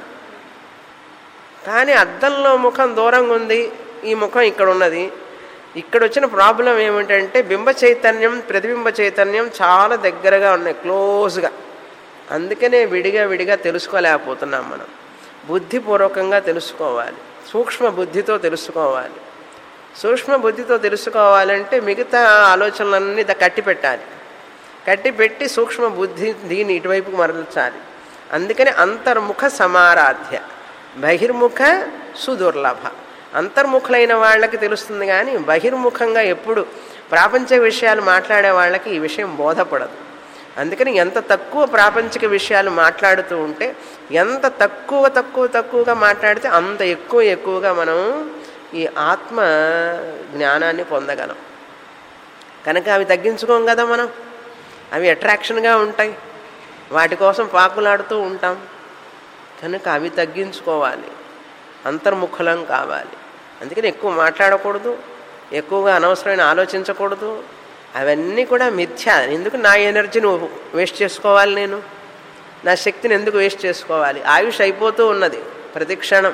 [SPEAKER 1] కానీ అద్దంలో ముఖం దూరంగా ఉంది ఈ ముఖం ఇక్కడ ఉన్నది ఇక్కడ వచ్చిన ప్రాబ్లం ఏమిటంటే బింబ చైతన్యం ప్రతిబింబ చైతన్యం చాలా దగ్గరగా ఉన్నాయి క్లోజ్గా అందుకనే విడిగా విడిగా తెలుసుకోలేకపోతున్నాం మనం బుద్ధిపూర్వకంగా తెలుసుకోవాలి సూక్ష్మ బుద్ధితో తెలుసుకోవాలి సూక్ష్మ బుద్ధితో తెలుసుకోవాలంటే మిగతా ఆలోచనలన్నీ ద- కట్టి పెట్టాలి కట్టి పెట్టి సూక్ష్మ బుద్ధి దీన్ని ఇటువైపుకు మరల్చాలి అందుకని అంతర్ముఖ సమారాధ్య బహిర్ముఖ సుదుర్లభ అంతర్ముఖులైన వాళ్ళకి తెలుస్తుంది కానీ బహిర్ముఖంగా ఎప్పుడు ప్రాపంచిక విషయాలు మాట్లాడే వాళ్ళకి ఈ విషయం బోధపడదు అందుకని ఎంత తక్కువ ప్రాపంచిక విషయాలు మాట్లాడుతూ ఉంటే ఎంత తక్కువ తక్కువ తక్కువగా మాట్లాడితే అంత ఎక్కువ ఎక్కువగా మనం ఈ ఆత్మ జ్ఞానాన్ని పొందగలం కనుక అవి తగ్గించుకోం కదా మనం అవి అట్రాక్షన్గా ఉంటాయి వాటి కోసం పాకులాడుతూ ఉంటాం కనుక అవి తగ్గించుకోవాలి అంతర్ముఖులం కావాలి అందుకని ఎక్కువ మాట్లాడకూడదు ఎక్కువగా అనవసరమైన ఆలోచించకూడదు అవన్నీ కూడా మిథ్య ఎందుకు నా ఎనర్జీ నువ్వు వేస్ట్ చేసుకోవాలి నేను నా శక్తిని ఎందుకు వేస్ట్ చేసుకోవాలి ఆయుష్ అయిపోతూ ఉన్నది ప్రతి క్షణం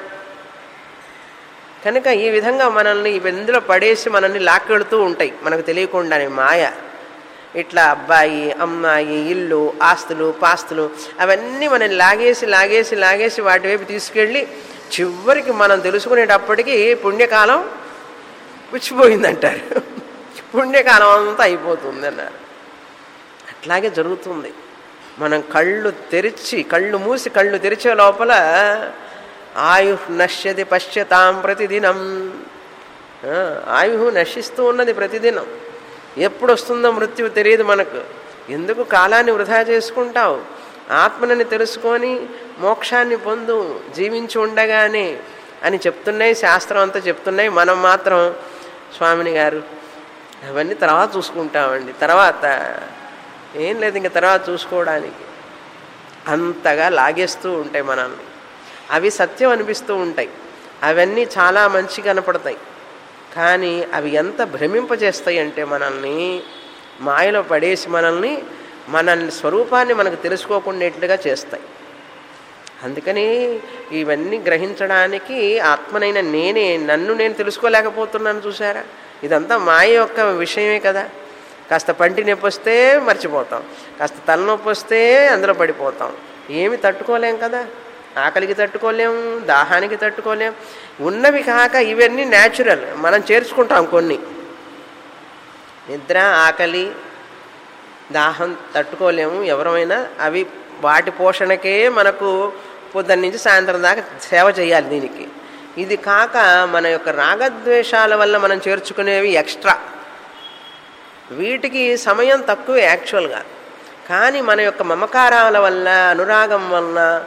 [SPEAKER 1] కనుక ఈ విధంగా మనల్ని ఇవెందులో పడేసి మనల్ని లాక్కెడుతూ ఉంటాయి మనకు తెలియకుండానే మాయ ఇట్లా అబ్బాయి అమ్మాయి ఇల్లు ఆస్తులు పాస్తులు అవన్నీ మనం లాగేసి లాగేసి లాగేసి వాటి వైపు తీసుకెళ్ళి చివరికి మనం తెలుసుకునేటప్పటికీ పుణ్యకాలం పుచ్చిపోయిందంటారు పుణ్యకాలం అంతా అయిపోతుంది అన్నారు అట్లాగే జరుగుతుంది మనం కళ్ళు తెరిచి కళ్ళు మూసి కళ్ళు తెరిచే లోపల ఆయు నశ్యతి పశ్యతాం ప్రతిదినం ఆ, ఆయువు నశిస్తూ ఉన్నది ప్రతిదినం ఎప్పుడు వస్తుందో మృత్యువు తెలియదు మనకు ఎందుకు కాలాన్ని వృధా చేసుకుంటావు ఆత్మనని తెలుసుకొని మోక్షాన్ని పొందు జీవించి ఉండగానే అని చెప్తున్నాయి శాస్త్రం అంతా చెప్తున్నాయి మనం మాత్రం స్వామిని గారు అవన్నీ తర్వాత చూసుకుంటామండి తర్వాత ఏం లేదు ఇంక తర్వాత చూసుకోవడానికి అంతగా లాగేస్తూ ఉంటాయి మనల్ని అవి సత్యం అనిపిస్తూ ఉంటాయి అవన్నీ చాలా మంచి కనపడతాయి కానీ అవి ఎంత భ్రమింపజేస్తాయి అంటే మనల్ని మాయలో పడేసి మనల్ని మన స్వరూపాన్ని మనకు తెలుసుకోకుండేట్లుగా చేస్తాయి అందుకని ఇవన్నీ గ్రహించడానికి ఆత్మనైన నేనే నన్ను నేను తెలుసుకోలేకపోతున్నాను చూసారా ఇదంతా మాయ యొక్క విషయమే కదా కాస్త పంటి నొప్పి వస్తే మర్చిపోతాం కాస్త తలనొప్పి వస్తే అందులో పడిపోతాం ఏమి తట్టుకోలేం కదా ఆకలికి తట్టుకోలేం దాహానికి తట్టుకోలేం ఉన్నవి కాక ఇవన్నీ న్యాచురల్ మనం చేర్చుకుంటాం కొన్ని నిద్ర ఆకలి దాహం తట్టుకోలేము ఎవరమైనా అవి వాటి పోషణకే మనకు పొద్దున్న నుంచి సాయంత్రం దాకా సేవ చేయాలి దీనికి ఇది కాక మన యొక్క రాగద్వేషాల వల్ల మనం చేర్చుకునేవి ఎక్స్ట్రా వీటికి సమయం తక్కువే యాక్చువల్గా కానీ మన యొక్క మమకారాల వల్ల అనురాగం వల్ల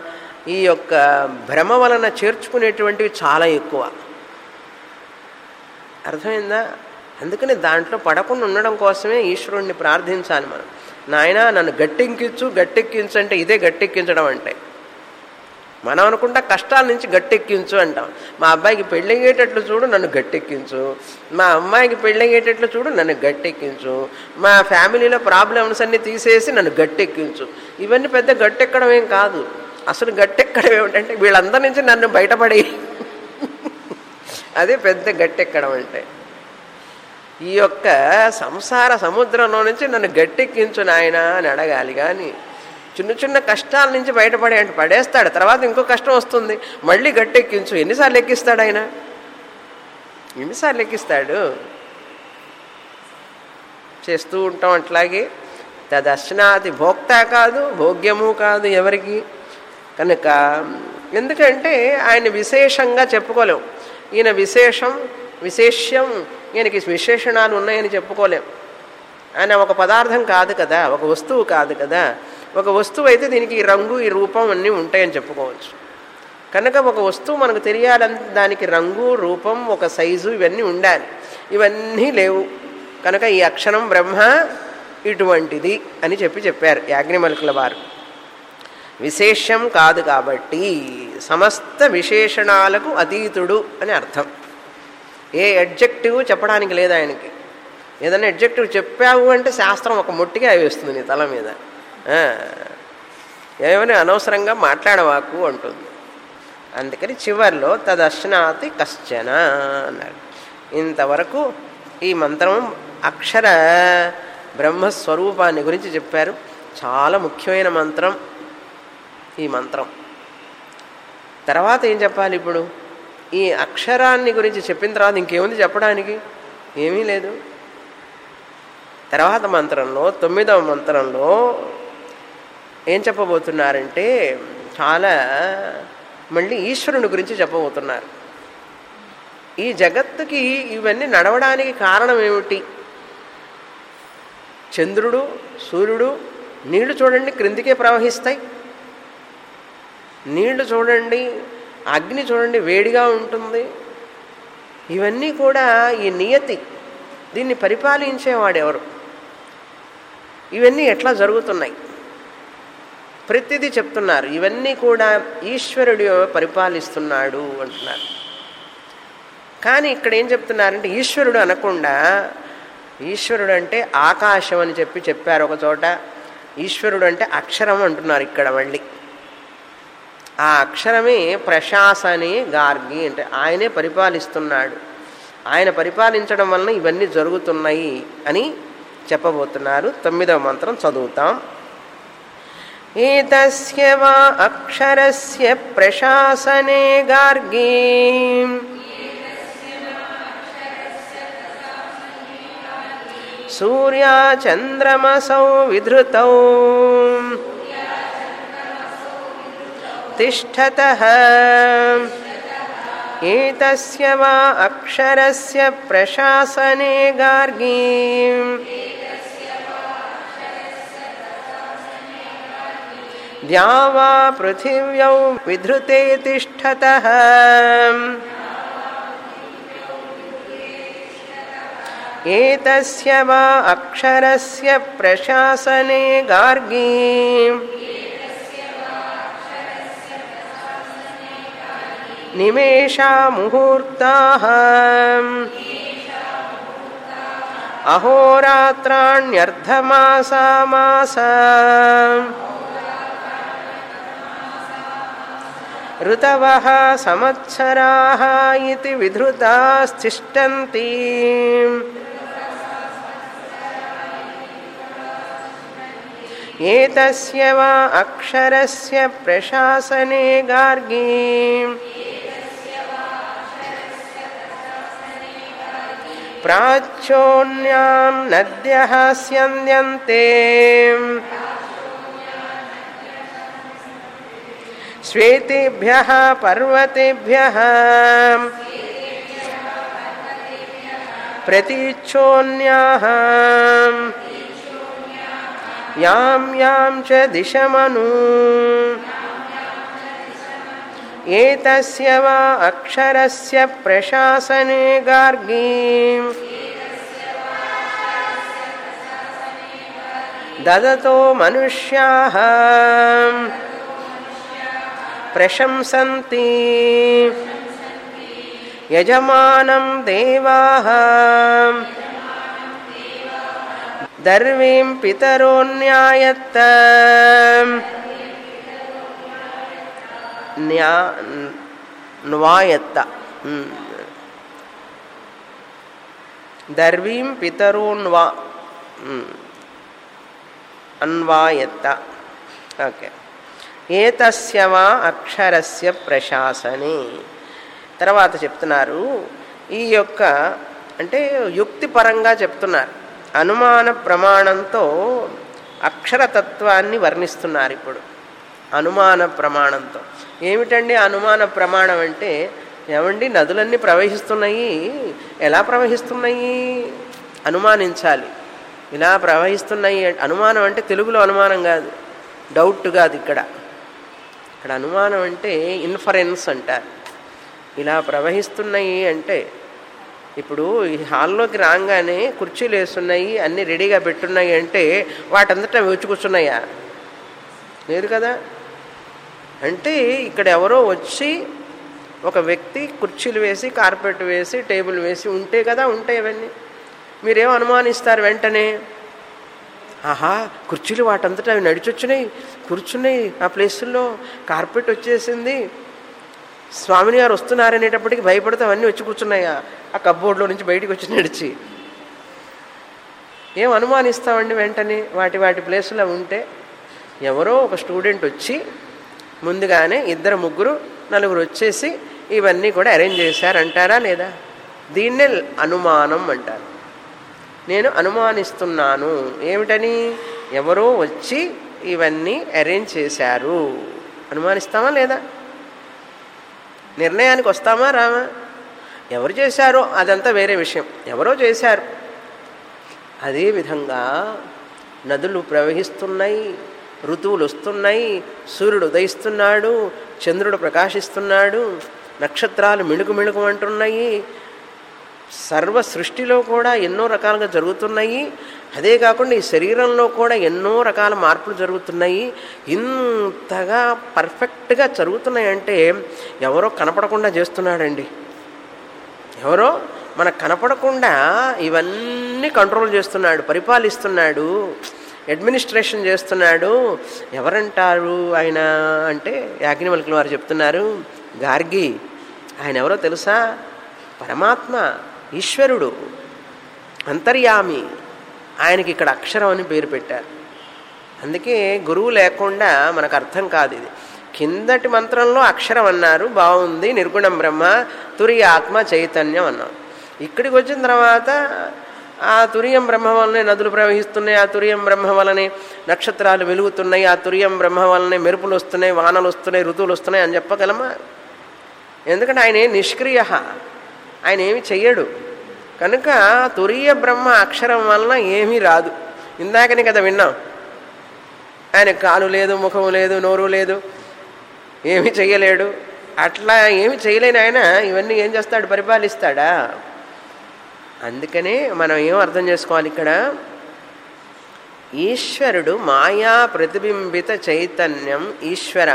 [SPEAKER 1] ఈ యొక్క భ్రమ వలన చేర్చుకునేటువంటివి చాలా ఎక్కువ అర్థమైందా అందుకని దాంట్లో పడకుండా ఉండడం కోసమే ఈశ్వరుణ్ణి ప్రార్థించాలి మనం నాయన నన్ను గట్టెక్కించు గట్టెక్కించు అంటే ఇదే గట్టెక్కించడం అంటే మనం అనుకుంటా కష్టాల నుంచి గట్టెక్కించు అంటాం మా అబ్బాయికి పెళ్ళయ్యేటట్లు చూడు నన్ను గట్టెక్కించు మా అమ్మాయికి పెళ్ళయ్యేటట్లు చూడు నన్ను గట్టెక్కించు మా ఫ్యామిలీలో ప్రాబ్లమ్స్ అన్ని తీసేసి నన్ను గట్టెక్కించు ఇవన్నీ పెద్ద గట్టెక్కడం ఏం కాదు అసలు గట్టెక్కడం ఏమిటంటే వీళ్ళందరి నుంచి నన్ను బయటపడే అదే పెద్ద గట్టెక్కడం అంటే ఈ యొక్క సంసార సముద్రంలో నుంచి నన్ను గట్టెక్కించు నాయన అని అడగాలి కానీ చిన్న చిన్న కష్టాల నుంచి బయటపడే అంటే పడేస్తాడు తర్వాత ఇంకో కష్టం వస్తుంది మళ్ళీ గట్టెక్కించు ఎన్నిసార్లు ఎక్కిస్తాడు ఆయన ఎన్నిసార్లు ఎక్కిస్తాడు చేస్తూ ఉంటాం అట్లాగే తదర్శనాది భోక్త కాదు భోగ్యము కాదు ఎవరికి కనుక ఎందుకంటే ఆయన విశేషంగా చెప్పుకోలేం ఈయన విశేషం విశేష్యం ఈయనకి విశేషణాలు ఉన్నాయని చెప్పుకోలేం ఆయన ఒక పదార్థం కాదు కదా ఒక వస్తువు కాదు కదా ఒక వస్తువు అయితే దీనికి ఈ రంగు ఈ రూపం అన్నీ ఉంటాయని చెప్పుకోవచ్చు కనుక ఒక వస్తువు మనకు తెలియాలంటే దానికి రంగు రూపం ఒక సైజు ఇవన్నీ ఉండాలి ఇవన్నీ లేవు కనుక ఈ అక్షరం బ్రహ్మ ఇటువంటిది అని చెప్పి చెప్పారు యాజ్ఞమల్కుల వారు విశేషం కాదు కాబట్టి సమస్త విశేషణాలకు అతీతుడు అని అర్థం ఏ అడ్జెక్టివ్ చెప్పడానికి లేదు ఆయనకి ఏదైనా అడ్జెక్టివ్ చెప్పావు అంటే శాస్త్రం ఒక ముట్టిగా వేస్తుంది నీ తల మీద ఏమని అనవసరంగా మాట్లాడవాకు అంటుంది అందుకని చివరిలో తదర్శనాతి కశ్చన అన్నాడు ఇంతవరకు ఈ మంత్రం అక్షర బ్రహ్మస్వరూపాన్ని గురించి చెప్పారు చాలా ముఖ్యమైన మంత్రం ఈ మంత్రం తర్వాత ఏం చెప్పాలి ఇప్పుడు ఈ అక్షరాన్ని గురించి చెప్పిన తర్వాత ఇంకేముంది చెప్పడానికి ఏమీ లేదు తర్వాత మంత్రంలో తొమ్మిదవ మంత్రంలో ఏం చెప్పబోతున్నారంటే చాలా మళ్ళీ ఈశ్వరుని గురించి చెప్పబోతున్నారు ఈ జగత్తుకి ఇవన్నీ నడవడానికి కారణం ఏమిటి చంద్రుడు సూర్యుడు నీళ్లు చూడండి క్రిందికే ప్రవహిస్తాయి నీళ్లు చూడండి అగ్ని చూడండి వేడిగా ఉంటుంది ఇవన్నీ కూడా ఈ నియతి దీన్ని పరిపాలించేవాడు ఎవరు ఇవన్నీ ఎట్లా జరుగుతున్నాయి ప్రతిదీ చెప్తున్నారు ఇవన్నీ కూడా ఈశ్వరుడు పరిపాలిస్తున్నాడు అంటున్నారు కానీ ఇక్కడ ఏం చెప్తున్నారంటే ఈశ్వరుడు అనకుండా ఈశ్వరుడు అంటే ఆకాశం అని చెప్పి చెప్పారు ఒక చోట ఈశ్వరుడు అంటే అక్షరం అంటున్నారు ఇక్కడ మళ్ళీ ఆ అక్షరమే ప్రశాసనే గార్గి అంటే ఆయనే పరిపాలిస్తున్నాడు ఆయన పరిపాలించడం వలన ఇవన్నీ జరుగుతున్నాయి అని చెప్పబోతున్నారు తొమ్మిదవ మంత్రం చదువుతాం ఏతస్య వా అక్షరస్య ప్రశాసనే గార్గీ సూర్యాచంద్రమసౌ విధృతౌ తిష్టతః ఏతస్య వా అక్షరస్య ప్రశాసనే గార్గీ ద్యా వా పృథివ్యౌ విధృతే తిష్టతః ఏతస్య వా అక్షరస్య ప్రశాసనే గార్గీ నిమేషా ముహూర్తాః అహోరాత్రాణ్యర్ధమాసా మాసా ఋతవः సంవత్సరాः ఇతి విధృతాస్తిష్టन्ति ఏతస్య వా అక్షరస్య ప్రశాసనే గార్గీ ప్రాచ్యోన్యాం నద్యः స్యంద్యంతే శ్వేతేభ్యः పర్వతేభ్యः ప్రతీచ్ఛోన్యాः యాం యాం చ దిశమను ఏతస్య వా అక్షరస్య ప్రశాసనే గార్గీ దదతో మనుష్యా ప్రశంసంతి యజమానం దేవా దర్వీం పితరోన్యాయత్త న్యా న్వాయత్త ఉమ్. దర్వీం పితరోన్వా ఉమ్. అన్వాయత్త ఓకే ఏతస్య వా అక్షరస్య ప్రశాసనే తర్వాత చెప్తున్నారు ఈ యొక్క అంటే యుక్తిపరంగా చెప్తున్నారు అనుమాన ప్రమాణంతో అక్షరతత్వాన్ని వర్ణిస్తున్నారు ఇప్పుడు అనుమాన ప్రమాణంతో ఏమిటండి అనుమాన ప్రమాణం అంటే ఏమండి నదులన్నీ ప్రవహిస్తున్నాయి ఎలా ప్రవహిస్తున్నాయి అనుమానించాలి ఇలా ప్రవహిస్తున్నాయి అంటే- అనుమానం అంటే తెలుగులో అనుమానం కాదు డౌట్ కాదు ఇక్కడ ఇక్కడ అనుమానం అంటే ఇన్ఫరెన్స్ అంటారు ఇలా ప్రవహిస్తున్నాయి అంటే ఇప్పుడు ఈ హాల్లోకి రాగానే కుర్చీలు వేస్తున్నాయి అన్నీ రెడీగా పెట్టున్నాయి అంటే వాటంతటా వచ్చి కూర్చున్నాయా లేదు కదా అంటే ఇక్కడ ఎవరో వచ్చి ఒక వ్యక్తి కుర్చీలు వేసి కార్పెట్ వేసి టేబుల్ వేసి ఉంటే కదా ఉంటాయి ఇవన్నీ మీరేం అనుమానిస్తారు వెంటనే ఆహా కుర్చీలు వాటంతటా అవి నడిచొచ్చినాయి కూర్చున్నాయి ఆ ప్లేసుల్లో కార్పెట్ వచ్చేసింది స్వామిని గారు వస్తున్నారనేటప్పటికి భయపడితే అవన్నీ వచ్చి కూర్చున్నాయా ఆ కబ్బోర్డ్లో నుంచి బయటికి వచ్చి నడిచి ఏం అనుమానిస్తామండి వెంటనే వాటి వాటి ప్లేసులో ఉంటే ఎవరో ఒక స్టూడెంట్ వచ్చి ముందుగానే ఇద్దరు ముగ్గురు నలుగురు వచ్చేసి ఇవన్నీ కూడా అరేంజ్ చేశారంటారా లేదా దీన్నే అనుమానం అంటారు నేను అనుమానిస్తున్నాను ఏమిటని ఎవరో వచ్చి ఇవన్నీ అరేంజ్ చేశారు అనుమానిస్తామా లేదా నిర్ణయానికి వస్తామా రామా ఎవరు చేశారో అదంతా వేరే విషయం ఎవరో చేశారు అదేవిధంగా నదులు ప్రవహిస్తున్నాయి ఋతువులు వస్తున్నాయి సూర్యుడు ఉదయిస్తున్నాడు చంద్రుడు ప్రకాశిస్తున్నాడు నక్షత్రాలు మిణుకు మిణుకు అంటున్నాయి సర్వ సృష్టిలో కూడా ఎన్నో రకాలుగా జరుగుతున్నాయి అదే కాకుండా ఈ శరీరంలో కూడా ఎన్నో రకాల మార్పులు జరుగుతున్నాయి ఇంతగా పర్ఫెక్ట్గా జరుగుతున్నాయంటే ఎవరో కనపడకుండా చేస్తున్నాడండి ఎవరో మనకు కనపడకుండా ఇవన్నీ కంట్రోల్ చేస్తున్నాడు పరిపాలిస్తున్నాడు అడ్మినిస్ట్రేషన్ చేస్తున్నాడు ఎవరంటారు ఆయన అంటే యాజ్ఞవల్కుల వారు చెప్తున్నారు గార్గి ఆయన ఎవరో తెలుసా పరమాత్మ ఈశ్వరుడు అంతర్యామి ఆయనకి ఇక్కడ అక్షరం అని పేరు పెట్టారు అందుకే గురువు లేకుండా మనకు అర్థం కాదు ఇది కిందటి మంత్రంలో అక్షరం అన్నారు బాగుంది నిర్గుణం బ్రహ్మ తురి ఆత్మ చైతన్యం అన్నాం ఇక్కడికి వచ్చిన తర్వాత ఆ తురియం బ్రహ్మ వలనే నదులు ప్రవహిస్తున్నాయి ఆ తురియం బ్రహ్మ వలనే నక్షత్రాలు వెలుగుతున్నాయి ఆ తురియం బ్రహ్మ వలనే మెరుపులు వస్తున్నాయి వానలు వస్తున్నాయి ఋతువులు వస్తున్నాయి అని చెప్పగలమా ఎందుకంటే ఆయన ఏం నిష్క్రియ ఆయన ఏమి చెయ్యడు కనుక తురియ బ్రహ్మ అక్షరం వలన ఏమీ రాదు ఇందాకనే కదా విన్నాం ఆయన కాలు లేదు ముఖము లేదు నోరు లేదు ఏమీ చెయ్యలేడు అట్లా ఏమి చేయలేని ఆయన ఇవన్నీ ఏం చేస్తాడు పరిపాలిస్తాడా అందుకనే మనం ఏం అర్థం చేసుకోవాలి ఇక్కడ ఈశ్వరుడు మాయా ప్రతిబింబిత చైతన్యం ఈశ్వర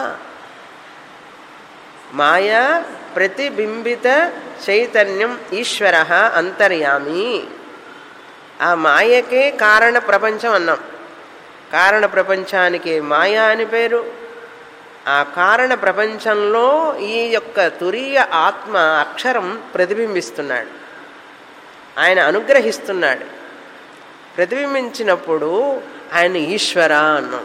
[SPEAKER 1] మాయా ప్రతిబింబిత చైతన్యం ఈశ్వర అంతర్యామి ఆ మాయకే కారణ ప్రపంచం అన్నాం కారణ ప్రపంచానికి మాయా అని పేరు ఆ కారణ ప్రపంచంలో ఈ యొక్క తురీయ ఆత్మ అక్షరం ప్రతిబింబిస్తున్నాడు ఆయన అనుగ్రహిస్తున్నాడు ప్రతిబింబించినప్పుడు ఆయన ఈశ్వర అన్నాం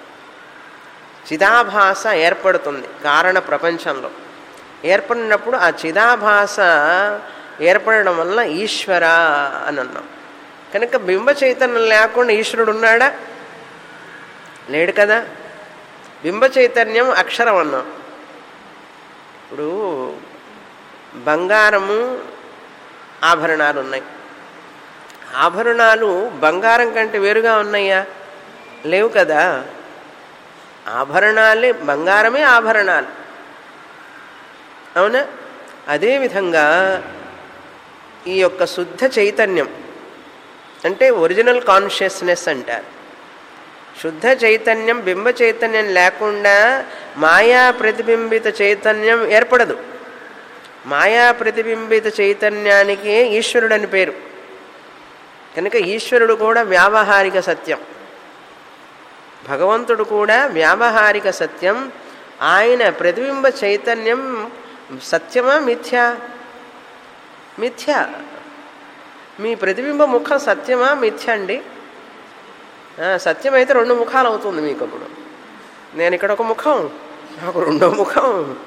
[SPEAKER 1] చిదాభాస ఏర్పడుతుంది కారణ ప్రపంచంలో ఏర్పడినప్పుడు ఆ చిదాభాస ఏర్పడడం వల్ల ఈశ్వర అని అన్నాం కనుక బింబ చైతన్యం లేకుండా ఈశ్వరుడు ఉన్నాడా లేడు కదా బింబ చైతన్యం అక్షరం అన్నాం ఇప్పుడు బంగారము ఆభరణాలు ఉన్నాయి ఆభరణాలు బంగారం కంటే వేరుగా ఉన్నాయా లేవు కదా ఆభరణాలే బంగారమే ఆభరణాలు అవునా అదేవిధంగా ఈ యొక్క శుద్ధ చైతన్యం అంటే ఒరిజినల్ కాన్షియస్నెస్ అంటారు శుద్ధ చైతన్యం బింబ చైతన్యం లేకుండా మాయా ప్రతిబింబిత చైతన్యం ఏర్పడదు మాయా ప్రతిబింబిత చైతన్యానికి ఈశ్వరుడు అని పేరు కనుక ఈశ్వరుడు కూడా వ్యావహారిక సత్యం భగవంతుడు కూడా వ్యావహారిక సత్యం ఆయన ప్రతిబింబ చైతన్యం సత్యమా మిథ్యా మిథ్య మీ ప్రతిబింబ ముఖం సత్యమా మిథ్య అండి సత్యమైతే రెండు ముఖాలు అవుతుంది మీకు అప్పుడు నేను ఇక్కడ ఒక ముఖం నాకు రెండో ముఖం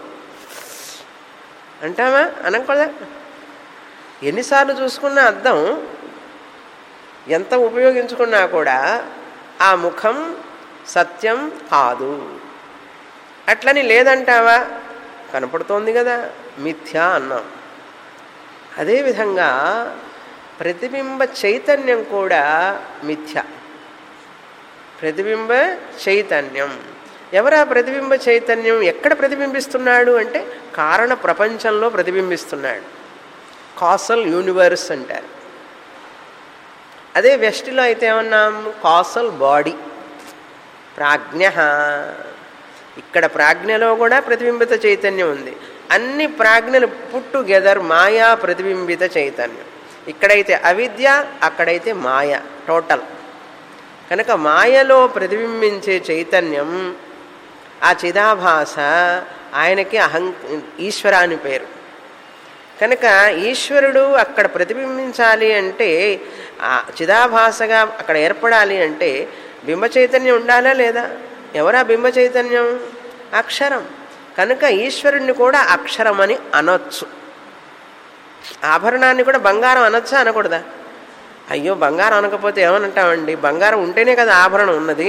[SPEAKER 1] అంటామా అనకూడదా ఎన్నిసార్లు చూసుకున్న అర్థం ఎంత ఉపయోగించుకున్నా కూడా ఆ ముఖం సత్యం కాదు అట్లని లేదంటావా కనపడుతోంది కదా మిథ్య అన్నాం అదేవిధంగా ప్రతిబింబ చైతన్యం కూడా మిథ్య ప్రతిబింబ చైతన్యం ఎవరా ప్రతిబింబ చైతన్యం ఎక్కడ ప్రతిబింబిస్తున్నాడు అంటే కారణ ప్రపంచంలో ప్రతిబింబిస్తున్నాడు కాసల్ యూనివర్స్ అంటారు అదే వెస్ట్లో అయితే ఏమన్నాం కాసల్ బాడీ ప్రాజ్ఞ ఇక్కడ ప్రాజ్ఞలో కూడా ప్రతిబింబిత చైతన్యం ఉంది అన్ని ప్రాజ్ఞలు పుట్ టుగెదర్ మాయా ప్రతిబింబిత చైతన్యం ఇక్కడైతే అవిద్య అక్కడైతే మాయ టోటల్ కనుక మాయలో ప్రతిబింబించే చైతన్యం ఆ చిదాభాస ఆయనకి అహం ఈశ్వర అని పేరు కనుక ఈశ్వరుడు అక్కడ ప్రతిబింబించాలి అంటే ఆ చిదాభాసగా అక్కడ ఏర్పడాలి అంటే బింబ చైతన్యం ఉండాలా లేదా ఎవరా బింబ చైతన్యం అక్షరం కనుక ఈశ్వరుణ్ణి కూడా అక్షరం అని అనొచ్చు ఆభరణాన్ని కూడా బంగారం అనొచ్చా అనకూడదా అయ్యో బంగారం అనకపోతే ఏమనంటామండి బంగారం ఉంటేనే కదా ఆభరణం ఉన్నది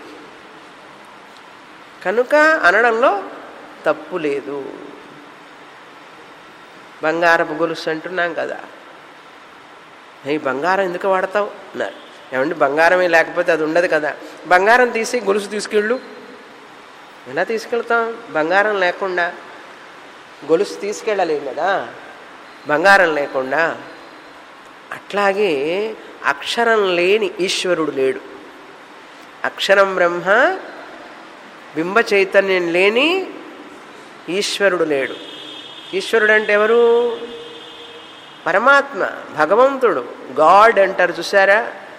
[SPEAKER 1] కనుక అనడంలో తప్పు లేదు బంగారపు గొలుసు అంటున్నాం కదా ఈ బంగారం ఎందుకు వాడతావు అన్నారు ఏమండి బంగారమే లేకపోతే అది ఉండదు కదా బంగారం తీసి గొలుసు తీసుకెళ్ళు ఎలా తీసుకెళ్తాం బంగారం లేకుండా గొలుసు తీసుకెళ్ళలేం కదా బంగారం లేకుండా అట్లాగే అక్షరం లేని ఈశ్వరుడు లేడు అక్షరం బ్రహ్మ బింబ చైతన్యం లేని ఈశ్వరుడు లేడు ఈశ్వరుడు అంటే ఎవరు పరమాత్మ భగవంతుడు గాడ్ అంటారు చూసారా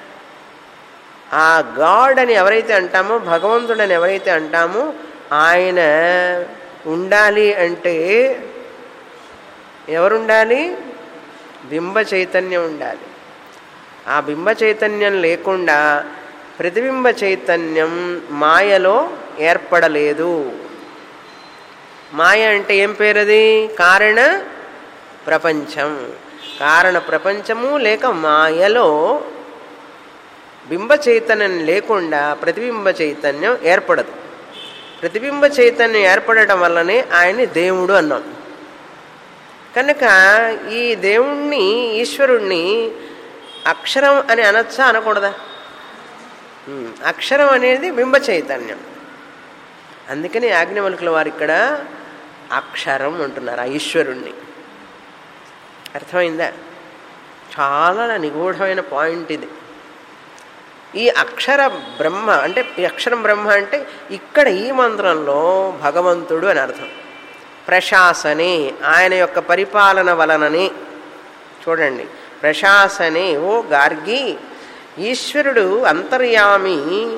[SPEAKER 1] ఆ గాడ్ అని ఎవరైతే అంటామో భగవంతుడు అని ఎవరైతే అంటామో ఆయన ఉండాలి అంటే ఎవరుండాలి బింబ చైతన్యం ఉండాలి ఆ బింబ చైతన్యం లేకుండా ప్రతిబింబ చైతన్యం మాయలో ఏర్పడలేదు మాయ అంటే ఏం పేరది కారణ ప్రపంచం కారణ ప్రపంచము లేక మాయలో బింబ చైతన్యం లేకుండా ప్రతిబింబ చైతన్యం ఏర్పడదు ప్రతిబింబ చైతన్యం ఏర్పడటం వల్లనే ఆయన్ని దేవుడు అన్నాం కనుక ఈ దేవుణ్ణి ఈశ్వరుణ్ణి అక్షరం అని అనొచ్చా అనకూడదా అక్షరం అనేది బింబ చైతన్యం అందుకని ఆజ్ఞవల్కుల వారు ఇక్కడ అక్షరం అంటున్నారు ఆ ఈశ్వరుణ్ణి అర్థమైందా చాలా నిగూఢమైన పాయింట్ ఇది ఈ అక్షర బ్రహ్మ అంటే ఈ అక్షరం బ్రహ్మ అంటే ఇక్కడ ఈ మంత్రంలో భగవంతుడు అని అర్థం ప్రశాసనే ఆయన యొక్క పరిపాలన వలనని చూడండి ప్రశాసనే ఓ గార్గి ఈశ్వరుడు అంతర్యామి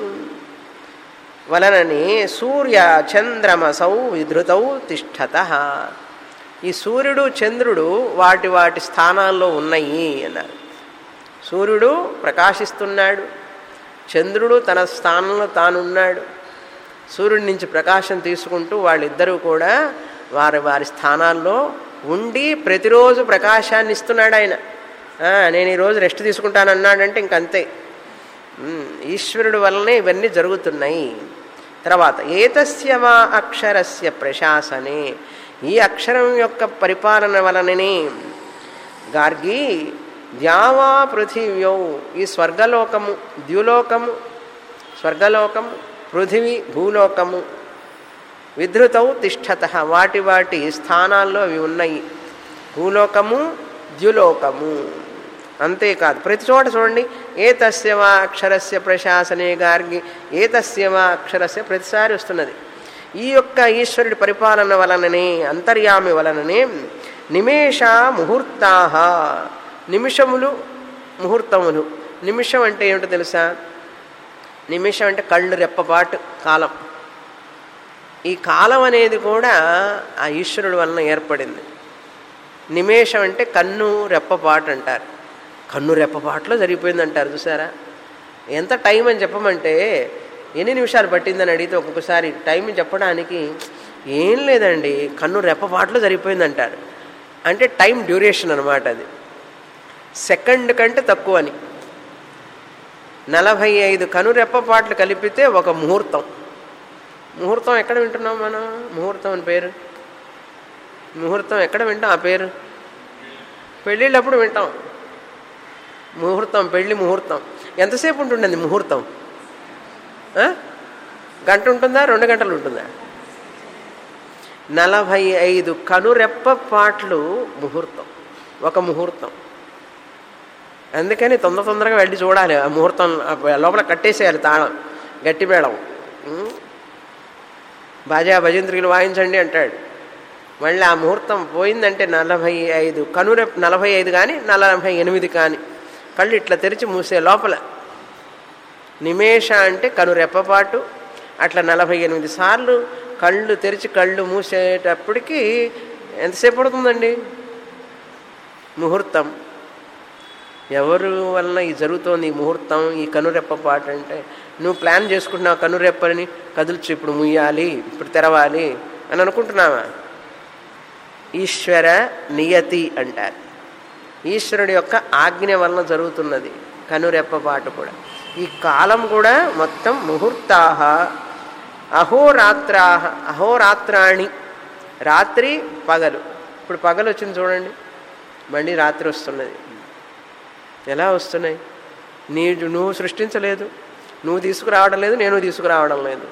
[SPEAKER 1] వలననే సూర్య చంద్రమసౌ విధృతౌ తిష్టత ఈ సూర్యుడు చంద్రుడు వాటి వాటి స్థానాల్లో ఉన్నాయి అన్నారు సూర్యుడు ప్రకాశిస్తున్నాడు చంద్రుడు తన స్థానంలో తానున్నాడు సూర్యుడి నుంచి ప్రకాశం తీసుకుంటూ వాళ్ళిద్దరూ కూడా వారి వారి స్థానాల్లో ఉండి ప్రతిరోజు ప్రకాశాన్ని ఇస్తున్నాడు ఆయన నేను ఈరోజు రెస్ట్ తీసుకుంటానన్నాడంటే ఇంకంతే ఈశ్వరుడు వల్లనే ఇవన్నీ జరుగుతున్నాయి తర్వాత ఏతస్య వా అక్షరస్య ప్రశాసనే ఈ అక్షరం యొక్క పరిపాలన వలననే గార్గి ద్యావా పృథివ్యౌ ఈ స్వర్గలోకము ద్యులోకము స్వర్గలోకము పృథివీ భూలోకము విధృతౌ తిష్టత వాటి వాటి స్థానాల్లో అవి ఉన్నాయి భూలోకము ద్యులోకము అంతేకాదు ప్రతి చోట చూడండి ఏ తస్యవా అక్షరస్య ప్రశాసనే గార్గి ఏ తస్యవా అక్షరస్య ప్రతిసారి వస్తున్నది ఈ యొక్క ఈశ్వరుడి పరిపాలన వలననే అంతర్యామి వలననే నిమేష ముహూర్తా నిమిషములు ముహూర్తములు నిమిషం అంటే ఏమిటో తెలుసా నిమిషం అంటే కళ్ళు రెప్పపాటు కాలం ఈ కాలం అనేది కూడా ఆ ఈశ్వరుడు వలన ఏర్పడింది నిమేషం అంటే కన్ను రెప్పపాటు అంటారు కన్ను రెప్పపాటులో జరిగిపోయింది అంటారు చూసారా ఎంత టైం అని చెప్పమంటే ఎన్ని నిమిషాలు పట్టిందని అడిగితే ఒక్కొక్కసారి టైం చెప్పడానికి ఏం లేదండి కన్ను రెప్పపాటులో జరిగిపోయింది అంటారు అంటే టైం డ్యూరేషన్ అనమాట అది సెకండ్ కంటే తక్కువ అని నలభై ఐదు కనురెప్పపాట్లు కలిపితే ఒక ముహూర్తం ముహూర్తం ఎక్కడ వింటున్నాం మనం ముహూర్తం అని పేరు ముహూర్తం ఎక్కడ వింటాం ఆ పేరు పెళ్ళిళ్ళప్పుడు వింటాం ముహూర్తం పెళ్ళి ముహూర్తం ఎంతసేపు ఉంటుండండి ముహూర్తం ఆ? గంట ఉంటుందా రెండు గంటలు ఉంటుందా నలభై ఐదు కనురెప్ప పాటలు ముహూర్తం ఒక ముహూర్తం అందుకని తొందర తొందరగా వెళ్ళి చూడాలి ఆ ముహూర్తం ఆ లోపల కట్టేసేయాలి తాళం గట్టి మేళం ఉం? బాజా భజంత్రికలు వాయించండి అంటాడు మళ్ళీ ఆ ముహూర్తం పోయిందంటే నలభై ఐదు కనురెప్ నలభై ఐదు కానీ నలభై ఎనిమిది కానీ కళ్ళు ఇట్లా తెరిచి మూసే లోపల నిమేష అంటే కనురెప్పపాటు అట్లా నలభై ఎనిమిది సార్లు కళ్ళు తెరిచి కళ్ళు మూసేటప్పటికి ఎంతసేపు పడుతుందండి ముహూర్తం ఎవరు వలన ఈ జరుగుతోంది ఈ ముహూర్తం ఈ కనురెప్ప పాట అంటే నువ్వు ప్లాన్ చేసుకుంటున్నావు కనురెప్పని కదుల్చు ఇప్పుడు ముయ్యాలి ఇప్పుడు తెరవాలి అని అనుకుంటున్నావా ఈశ్వర నియతి అంటారు ఈశ్వరుడి యొక్క ఆజ్ఞ వలన జరుగుతున్నది కనురెప్ప పాట కూడా ఈ కాలం కూడా మొత్తం ముహూర్తాహ అహోరాత్రా అహోరాత్రాణి రాత్రి పగలు ఇప్పుడు పగలు వచ్చింది చూడండి మళ్ళీ రాత్రి వస్తున్నది ఎలా వస్తున్నాయి నీ నువ్వు సృష్టించలేదు నువ్వు తీసుకురావడం లేదు నేను తీసుకురావడం లేదు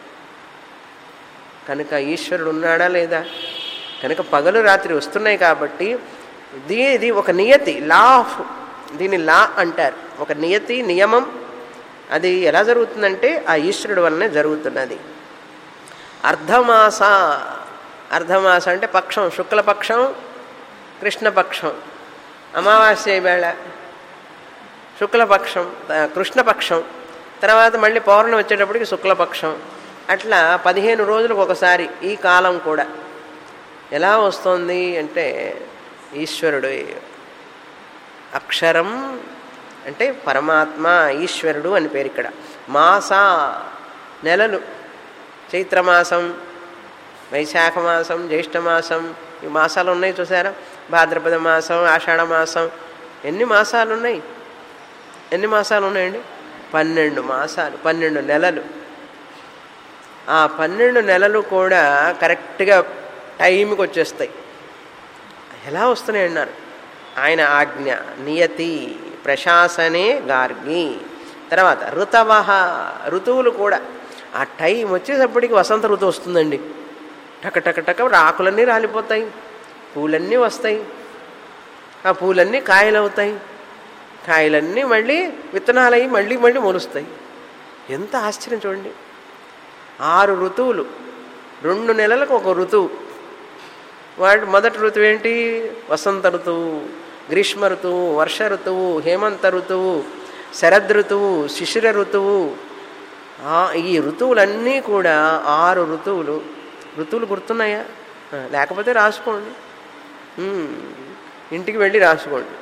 [SPEAKER 1] కనుక ఈశ్వరుడు ఉన్నాడా లేదా కనుక పగలు రాత్రి వస్తున్నాయి కాబట్టి దీ ఇది ఒక నియతి లా ఆఫ్ దీని లా అంటారు ఒక నియతి నియమం అది ఎలా జరుగుతుందంటే ఆ ఈశ్వరుడు వల్లనే జరుగుతున్నది అర్ధమాస అర్ధమాస అంటే పక్షం శుక్లపక్షం కృష్ణపక్షం అమావాస్య వేళ శుక్లపక్షం త- కృష్ణపక్షం తర్వాత మళ్ళీ పౌర్ణమి వచ్చేటప్పటికి శుక్లపక్షం అట్లా పదిహేను రోజులకు ఒకసారి ఈ కాలం కూడా ఎలా వస్తుంది అంటే ఈశ్వరుడు అక్షరం అంటే పరమాత్మ ఈశ్వరుడు అని పేరు ఇక్కడ మాస నెలలు చైత్రమాసం వైశాఖ మాసం జ్యేష్ఠమాసం ఈ మాసాలు ఉన్నాయి చూసారా భాద్రపద మాసం ఆషాఢ మాసం ఎన్ని మాసాలు ఉన్నాయి ఎన్ని మాసాలు ఉన్నాయండి పన్నెండు మాసాలు పన్నెండు నెలలు ఆ పన్నెండు నెలలు కూడా కరెక్ట్గా టైంకి వచ్చేస్తాయి ఎలా వస్తున్నాయి అన్నారు ఆయన ఆజ్ఞ నియతి ప్రశాసనే గార్గి తర్వాత ఋతవ ఋతువులు కూడా ఆ టైం వచ్చేటప్పటికి వసంత ఋతువు వస్తుందండి టక టక టక ఆకులన్నీ రాలిపోతాయి పూలన్నీ వస్తాయి ఆ పూలన్నీ కాయలు అవుతాయి కాయలన్నీ మళ్ళీ విత్తనాలయ్యి మళ్ళీ మళ్ళీ మొలుస్తాయి ఎంత ఆశ్చర్యం చూడండి ఆరు ఋతువులు రెండు నెలలకు ఒక ఋతువు వాటి మొదటి ఋతువు ఏంటి వసంత ఋతువు గ్రీష్మ ఋతువు వర్ష ఋతువు హేమంత ఋతువు శరద్ ఋతువు శిశిర ఋతువు ఆ- ఈ ఋతువులన్నీ కూడా ఆరు ఋతువులు ఋతువులు గుర్తున్నాయా ఆ, లేకపోతే రాసుకోండి ఉమ్, ఇంటికి వెళ్ళి రాసుకోండి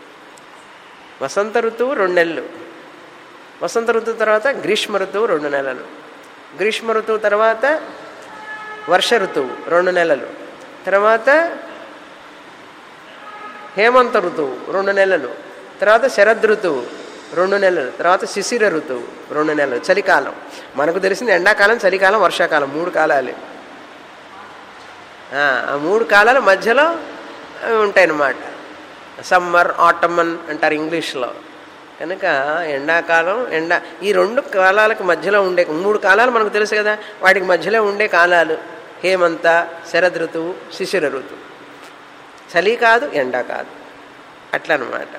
[SPEAKER 1] వసంత ఋతువు రెండు నెలలు వసంత ఋతువు తర్వాత గ్రీష్మ ఋతువు రెండు నెలలు గ్రీష్మ ఋతువు తర్వాత వర్ష ఋతువు రెండు నెలలు తర్వాత హేమంత ఋతువు రెండు నెలలు తర్వాత శరద్ ఋతువు రెండు నెలలు తర్వాత శిశిర ఋతువు రెండు నెలలు చలికాలం మనకు తెలిసింది ఎండాకాలం చలికాలం వర్షాకాలం మూడు కాలాలే ఆ ఆ మూడు కాలాల మధ్యలో అవి ఉంటాయన్నమాట సమ్మర్ ఆటమన్ అంటారు ఇంగ్లీష్లో కనుక ఎండాకాలం ఎండా ఈ రెండు కాలాలకు మధ్యలో ఉండే మూడు కాలాలు మనకు తెలుసు కదా వాటికి మధ్యలో ఉండే కాలాలు హేమంత శరద్ ఋతువు శిశిర ఋతువు చలి కాదు ఎండ కాదు అట్లా అనమాట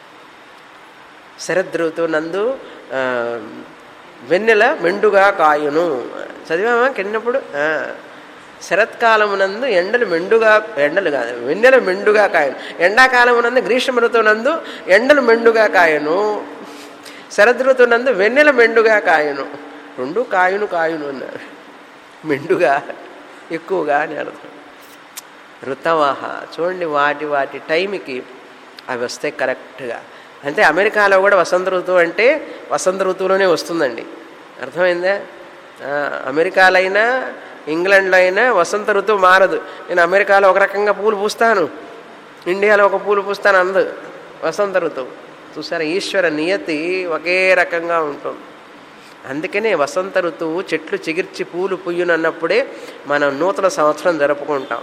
[SPEAKER 1] శరద్ ఋతువు నందు ఆ, వెన్నెల మెండుగా కాయును చదివామా కిన్నప్పుడు ఆ, శరత్కాలమునందు ఎండలు మెండుగా ఎండలు కాదు వెన్నెల మెండుగా కాయను ఎండాకాలమునందు గ్రీష్మ ఋతువునందు ఎండలు మెండుగా కాయను శరద్ ఋతువునందు వెన్నెల మెండుగా కాయను రెండు కాయును కాయును అన్నారు మెండుగా ఎక్కువగా అని అర్థం ఋతవాహ చూడండి వాటి వాటి టైంకి అవి వస్తాయి కరెక్ట్గా అంటే అమెరికాలో కూడా వసంత ఋతువు అంటే వసంత ఋతువులోనే వస్తుందండి అర్థమైందా ఆ, అమెరికాలో అయినా ఇంగ్లాండ్లో అయినా వసంత ఋతువు మారదు నేను అమెరికాలో ఒక రకంగా పూలు పూస్తాను ఇండియాలో ఒక పూలు పూస్తాను అందు వసంత ఋతువు చూసారా ఈశ్వర నియతి ఒకే రకంగా ఉంటుంది అందుకనే వసంత ఋతువు చెట్లు చిగిర్చి పూలు పుయ్యును అన్నప్పుడే మనం నూతన సంవత్సరం జరుపుకుంటాం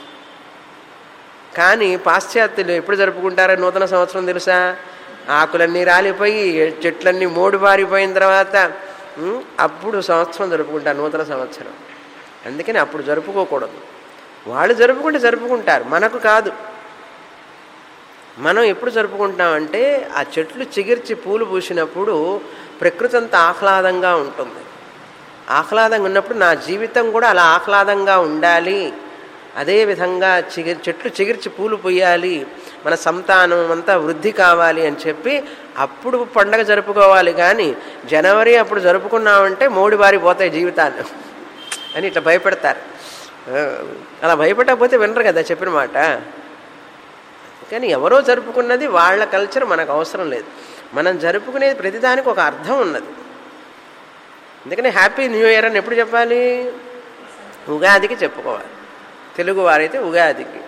[SPEAKER 1] కానీ పాశ్చాత్యులు ఎప్పుడు జరుపుకుంటారో నూతన సంవత్సరం తెలుసా ఆకులన్నీ రాలిపోయి చెట్లన్నీ మోడు బారిపోయిన తర్వాత ఉమ్, అప్పుడు సంవత్సరం జరుపుకుంటారు నూతన సంవత్సరం అందుకని అప్పుడు జరుపుకోకూడదు వాళ్ళు జరుపుకుంటే జరుపుకుంటారు మనకు కాదు మనం ఎప్పుడు జరుపుకుంటామంటే ఆ చెట్లు చిగిర్చి పూలు పూసినప్పుడు ప్రకృతి అంతా ఆహ్లాదంగా ఉంటుంది ఆహ్లాదంగా ఉన్నప్పుడు నా జీవితం కూడా అలా ఆహ్లాదంగా ఉండాలి అదే విధంగా చిగిరి చెట్లు చిగిర్చి పూలు పొయ్యాలి మన సంతానం అంతా వృద్ధి కావాలి అని చెప్పి అప్పుడు పండగ జరుపుకోవాలి కానీ జనవరి అప్పుడు జరుపుకున్నామంటే మోడి బారిపోతాయి జీవితాలు అని ఇట్లా భయపెడతారు ఆ, అలా భయపెట్టకపోతే వినరు కదా చెప్పిన మాట కానీ ఎవరో జరుపుకున్నది వాళ్ళ కల్చర్ మనకు అవసరం లేదు మనం జరుపుకునేది ప్రతిదానికి ఒక అర్థం ఉన్నది అందుకని హ్యాపీ న్యూ ఇయర్ అని ఎప్పుడు చెప్పాలి ఉగాదికి చెప్పుకోవాలి తెలుగు వారైతే ఉగాదికి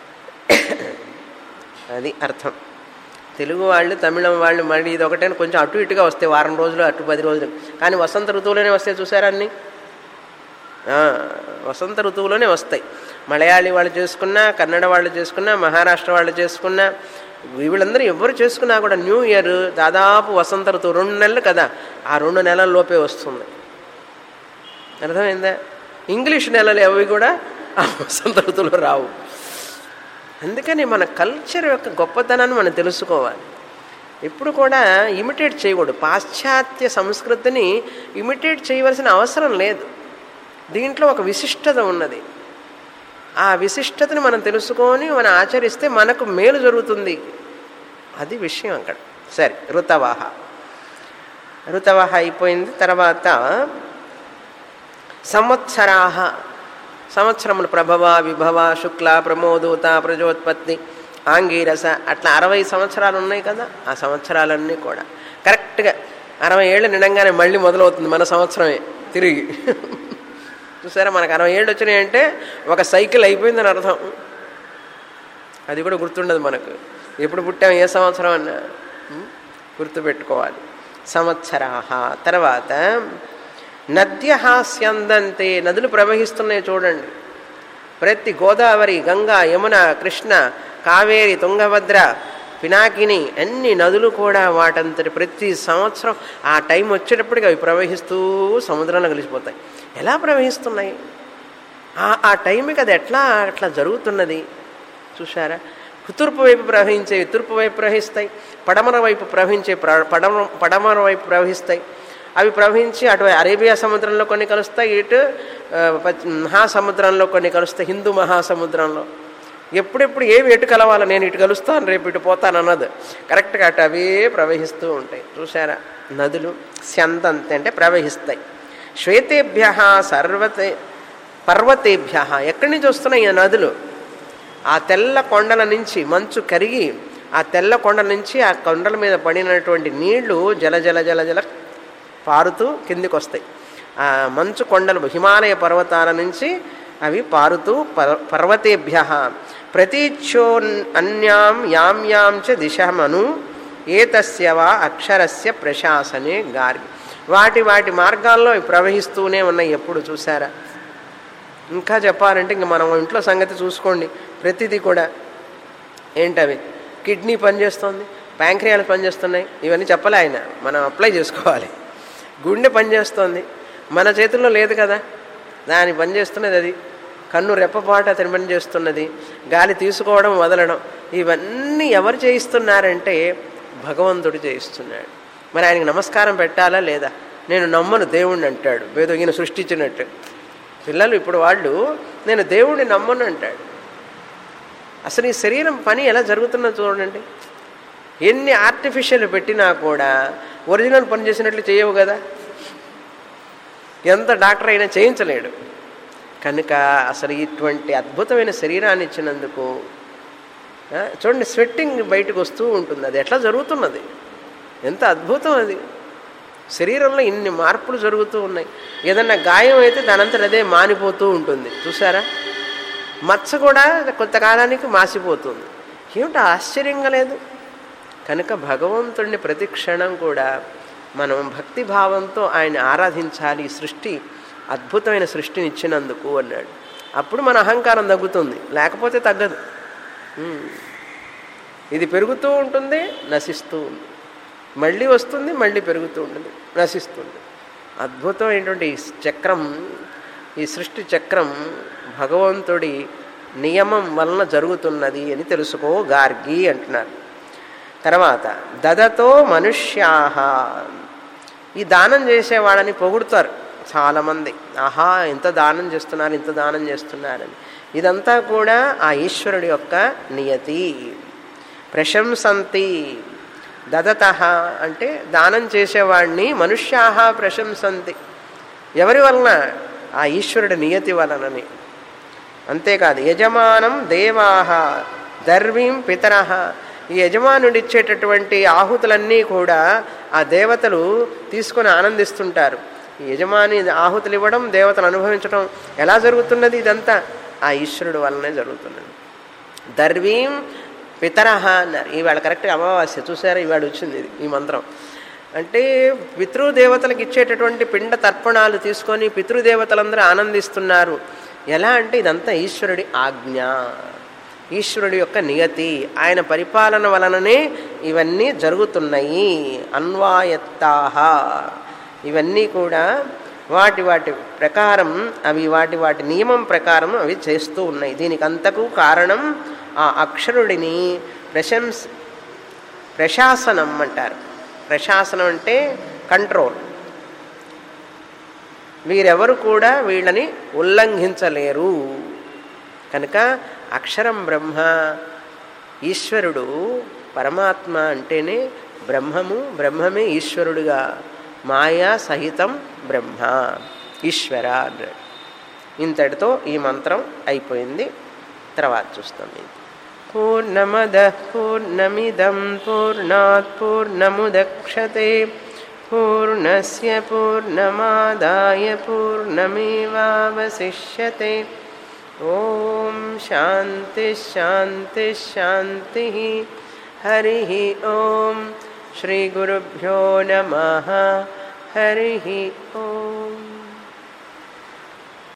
[SPEAKER 1] అది అర్థం తెలుగు వాళ్ళు తమిళం వాళ్ళు మళ్ళీ ఇది ఒకటే కొంచెం అటు ఇటుగా వస్తాయి వారం రోజులు అటు పది రోజులు కానీ వసంత ఋతువులోనే వస్తాయి చూసారా అన్నీ ఆ, వసంత ఋతువులోనే వస్తాయి మలయాళీ వాళ్ళు చేసుకున్నా కన్నడ వాళ్ళు చేసుకున్నా మహారాష్ట్ర వాళ్ళు చేసుకున్నా వీళ్ళందరూ ఎవరు చేసుకున్నా కూడా న్యూ ఇయర్ దాదాపు వసంత ఋతువు రెండు నెలలు కదా ఆ రెండు నెలల లోపే వస్తుంది అర్థమైందా ఇంగ్లీష్ నెలలు అవి కూడా ఆ వసంత ఋతువులో రావు అందుకని మన కల్చర్ యొక్క గొప్పతనాన్ని మనం తెలుసుకోవాలి ఎప్పుడు కూడా ఇమిటేట్ చేయకూడదు పాశ్చాత్య సంస్కృతిని ఇమిటేట్ చేయవలసిన అవసరం లేదు దీంట్లో ఒక విశిష్టత ఉన్నది ఆ విశిష్టతని మనం తెలుసుకొని మనం ఆచరిస్తే మనకు మేలు జరుగుతుంది అది విషయం అక్కడ సరే ఋతవాహ ఋతవాహ అయిపోయింది తర్వాత సంవత్సరాహ సంవత్సరములు ప్రభవ విభవ శుక్ల ప్రమోదూత ప్రజోత్పత్తి ఆంగీరస అట్లా అరవై సంవత్సరాలు ఉన్నాయి కదా ఆ సంవత్సరాలన్నీ కూడా కరెక్ట్గా అరవై ఏళ్ళు నిండంగానే మళ్ళీ మొదలవుతుంది మన సంవత్సరమే తిరిగి చూసారా మనకు అరవై ఏళ్ళు వచ్చినాయంటే ఒక సైకిల్ అయిపోయిందని అర్థం అది కూడా గుర్తుండదు మనకు ఎప్పుడు పుట్టాం ఏ సంవత్సరం అన్నా ఉం? గుర్తుపెట్టుకోవాలి సంవత్సరాహ తర్వాత నద్య స్యందంతే నదులు ప్రవహిస్తున్నాయి చూడండి ప్రతి గోదావరి గంగా యమున కృష్ణ కావేరి తుంగభద్ర పినాకిని అన్ని నదులు కూడా వాటంతటి ప్రతి సంవత్సరం ఆ టైం వచ్చేటప్పటికి అవి ప్రవహిస్తూ సముద్రంలో కలిసిపోతాయి ఎలా ప్రవహిస్తున్నాయి ఆ ఆ టైంకి అది ఎట్లా అట్లా జరుగుతున్నది చూసారా తూర్పు వైపు ప్రవహించేవి తూర్పు వైపు ప్రవహిస్తాయి పడమర వైపు ప్రవహించే ప్ర- పడమ పడమర వైపు ప్రవహిస్తాయి అవి ప్రవహించి అటు అరేబియా సముద్రంలో కొన్ని కలుస్తాయి ఇటు ఆ, పశ్చి- మహాసముద్రంలో కొన్ని కలుస్తాయి హిందూ మహాసముద్రంలో ఎప్పుడెప్పుడు ఏవి ఎటు కలవాలో నేను ఇటు కలుస్తాను రేపు ఇటు పోతాను అన్నది కరెక్ట్గా అటు అవే ప్రవహిస్తూ ఉంటాయి చూసారా నదులు స్యంతంతే అంటే ప్రవహిస్తాయి శ్వేతేభ్య సర్వతే పర్వతేభ్య ఎక్కడి నుంచి వస్తున్నాయి ఈ నదులు ఆ తెల్ల కొండల నుంచి మంచు కరిగి ఆ తెల్ల కొండల నుంచి ఆ కొండల మీద పడినటువంటి నీళ్లు జల జల జల జల పారుతూ కిందికి వస్తాయి ఆ మంచు కొండలు హిమాలయ పర్వతాల నుంచి అవి పారుతూ పర్ పర్వతేభ్య ప్రతీక్షో అన్యాం యాం యాం చ దిశమను ఏతస్య వా అక్షరస్య ప్రశాసనే గార్గి వాటి వాటి మార్గాల్లో ఇవి ప్రవహిస్తూనే ఉన్నాయి ఎప్పుడు చూసారా ఇంకా చెప్పాలంటే ఇంక మనం ఇంట్లో సంగతి చూసుకోండి ప్రతిదీ కూడా ఏంటవి కిడ్నీ పనిచేస్తుంది ప్యాంక్రియాలు పనిచేస్తున్నాయి ఇవన్నీ చెప్పలే ఆయన మనం అప్లై చేసుకోవాలి గుండె పనిచేస్తుంది మన చేతుల్లో లేదు కదా దాని పనిచేస్తున్నది అది కన్ను రెప్పపాట అతని పని చేస్తున్నది గాలి తీసుకోవడం వదలడం ఇవన్నీ ఎవరు చేయిస్తున్నారంటే భగవంతుడు చేయిస్తున్నాడు మరి ఆయనకి నమస్కారం పెట్టాలా లేదా నేను నమ్మను దేవుణ్ణి అంటాడు ఏదో ఈయన సృష్టించినట్టు పిల్లలు ఇప్పుడు వాళ్ళు నేను దేవుణ్ణి నమ్మను అంటాడు అసలు ఈ శరీరం పని ఎలా జరుగుతుందో చూడండి ఎన్ని ఆర్టిఫిషియల్ పెట్టినా కూడా ఒరిజినల్ పని చేసినట్లు చేయవు కదా ఎంత డాక్టర్ అయినా చేయించలేడు కనుక అసలు ఇటువంటి అద్భుతమైన శరీరాన్ని ఇచ్చినందుకు ఆ, చూడండి స్వెట్టింగ్ బయటకు వస్తూ ఉంటుంది అది ఎట్లా జరుగుతున్నది ఎంత అద్భుతం అది శరీరంలో ఇన్ని మార్పులు జరుగుతూ ఉన్నాయి ఏదన్నా గాయం అయితే దానంతట అదే మానిపోతూ ఉంటుంది చూసారా మచ్చ కూడా కొంతకాలానికి మాసిపోతుంది ఏమిటి ఆశ్చర్యంగా లేదు కనుక భగవంతుడిని ప్రతి క్షణం కూడా మనం భక్తి భావంతో ఆయన ఆరాధించాలి ఈ సృష్టి అద్భుతమైన సృష్టిని ఇచ్చినందుకు అన్నాడు అప్పుడు మన అహంకారం తగ్గుతుంది లేకపోతే తగ్గదు ఉమ్. ఇది పెరుగుతూ ఉంటుంది నశిస్తూ ఉంది మళ్ళీ వస్తుంది మళ్ళీ పెరుగుతూ ఉంటుంది నశిస్తుంది అద్భుతమైనటువంటి ఈ చక్రం ఈ సృష్టి చక్రం భగవంతుడి నియమం వలన జరుగుతున్నది అని తెలుసుకో గార్గి అంటున్నారు తర్వాత దదతో మనుష్యాహ ఈ దానం చేసేవాడని పొగుడుతారు చాలామంది ఆహా ఇంత దానం చేస్తున్నారు ఇంత దానం చేస్తున్నారని ఇదంతా కూడా ఆ ఈశ్వరుడి యొక్క నియతి ప్రశంసంతి దదత అంటే దానం చేసేవాడిని మనుష్యాహ ప్రశంసంతి ఎవరి వలన ఆ ఈశ్వరుడి నియతి వలనని అంతేకాదు యజమానం దేవాహ దర్వీం పితర ఈ యజమానుడు ఇచ్చేటటువంటి ఆహుతులన్నీ కూడా ఆ దేవతలు తీసుకొని ఆనందిస్తుంటారు ఈ యజమాని ఆహుతులు ఇవ్వడం దేవతలు అనుభవించడం ఎలా జరుగుతున్నది ఇదంతా ఆ ఈశ్వరుడు వల్లనే జరుగుతున్నది దర్వీం పితరహ అన్నారు ఇవాళ కరెక్ట్గా అమావాస్య చూసారా ఇవాళ వచ్చింది ఇది, ఈ మంత్రం అంటే పితృదేవతలకు ఇచ్చేటటువంటి పిండ తర్పణాలు తీసుకొని పితృదేవతలందరూ ఆనందిస్తున్నారు ఎలా అంటే ఇదంతా ఈశ్వరుడి ఆజ్ఞ ఈశ్వరుడి యొక్క నియతి ఆయన పరిపాలన వలననే ఇవన్నీ జరుగుతున్నాయి అన్వాయత్తాహ ఇవన్నీ కూడా వాటి వాటి ప్రకారం అవి వాటి వాటి నియమం ప్రకారం అవి చేస్తూ ఉన్నాయి దీనికి అంతకు కారణం ఆ అక్షరుడిని ప్రశంస ప్రశాసనం అంటారు ప్రశాసనం అంటే కంట్రోల్ వీరెవరు కూడా వీళ్ళని ఉల్లంఘించలేరు కనుక అక్షరం బ్రహ్మ ఈశ్వరుడు పరమాత్మ అంటేనే బ్రహ్మము బ్రహ్మమే ఈశ్వరుడుగా మాయా సహితం బ్రహ్మ ఈశ్వర అన్నాడు ఇంతటితో ఈ మంత్రం అయిపోయింది తర్వాత చూస్తాం ఇది పూర్ణమద పూర్ణమిదం పూర్ణాత్ పూర్ణముదక్షతే పూర్ణస్య పూర్ణమాదాయ పూర్ణమేవావశిష్యతే ఓం శాంతి శాంతి శాంతి హరి ఓం శ్రీ గురుభ్యో నమ హరి ఓం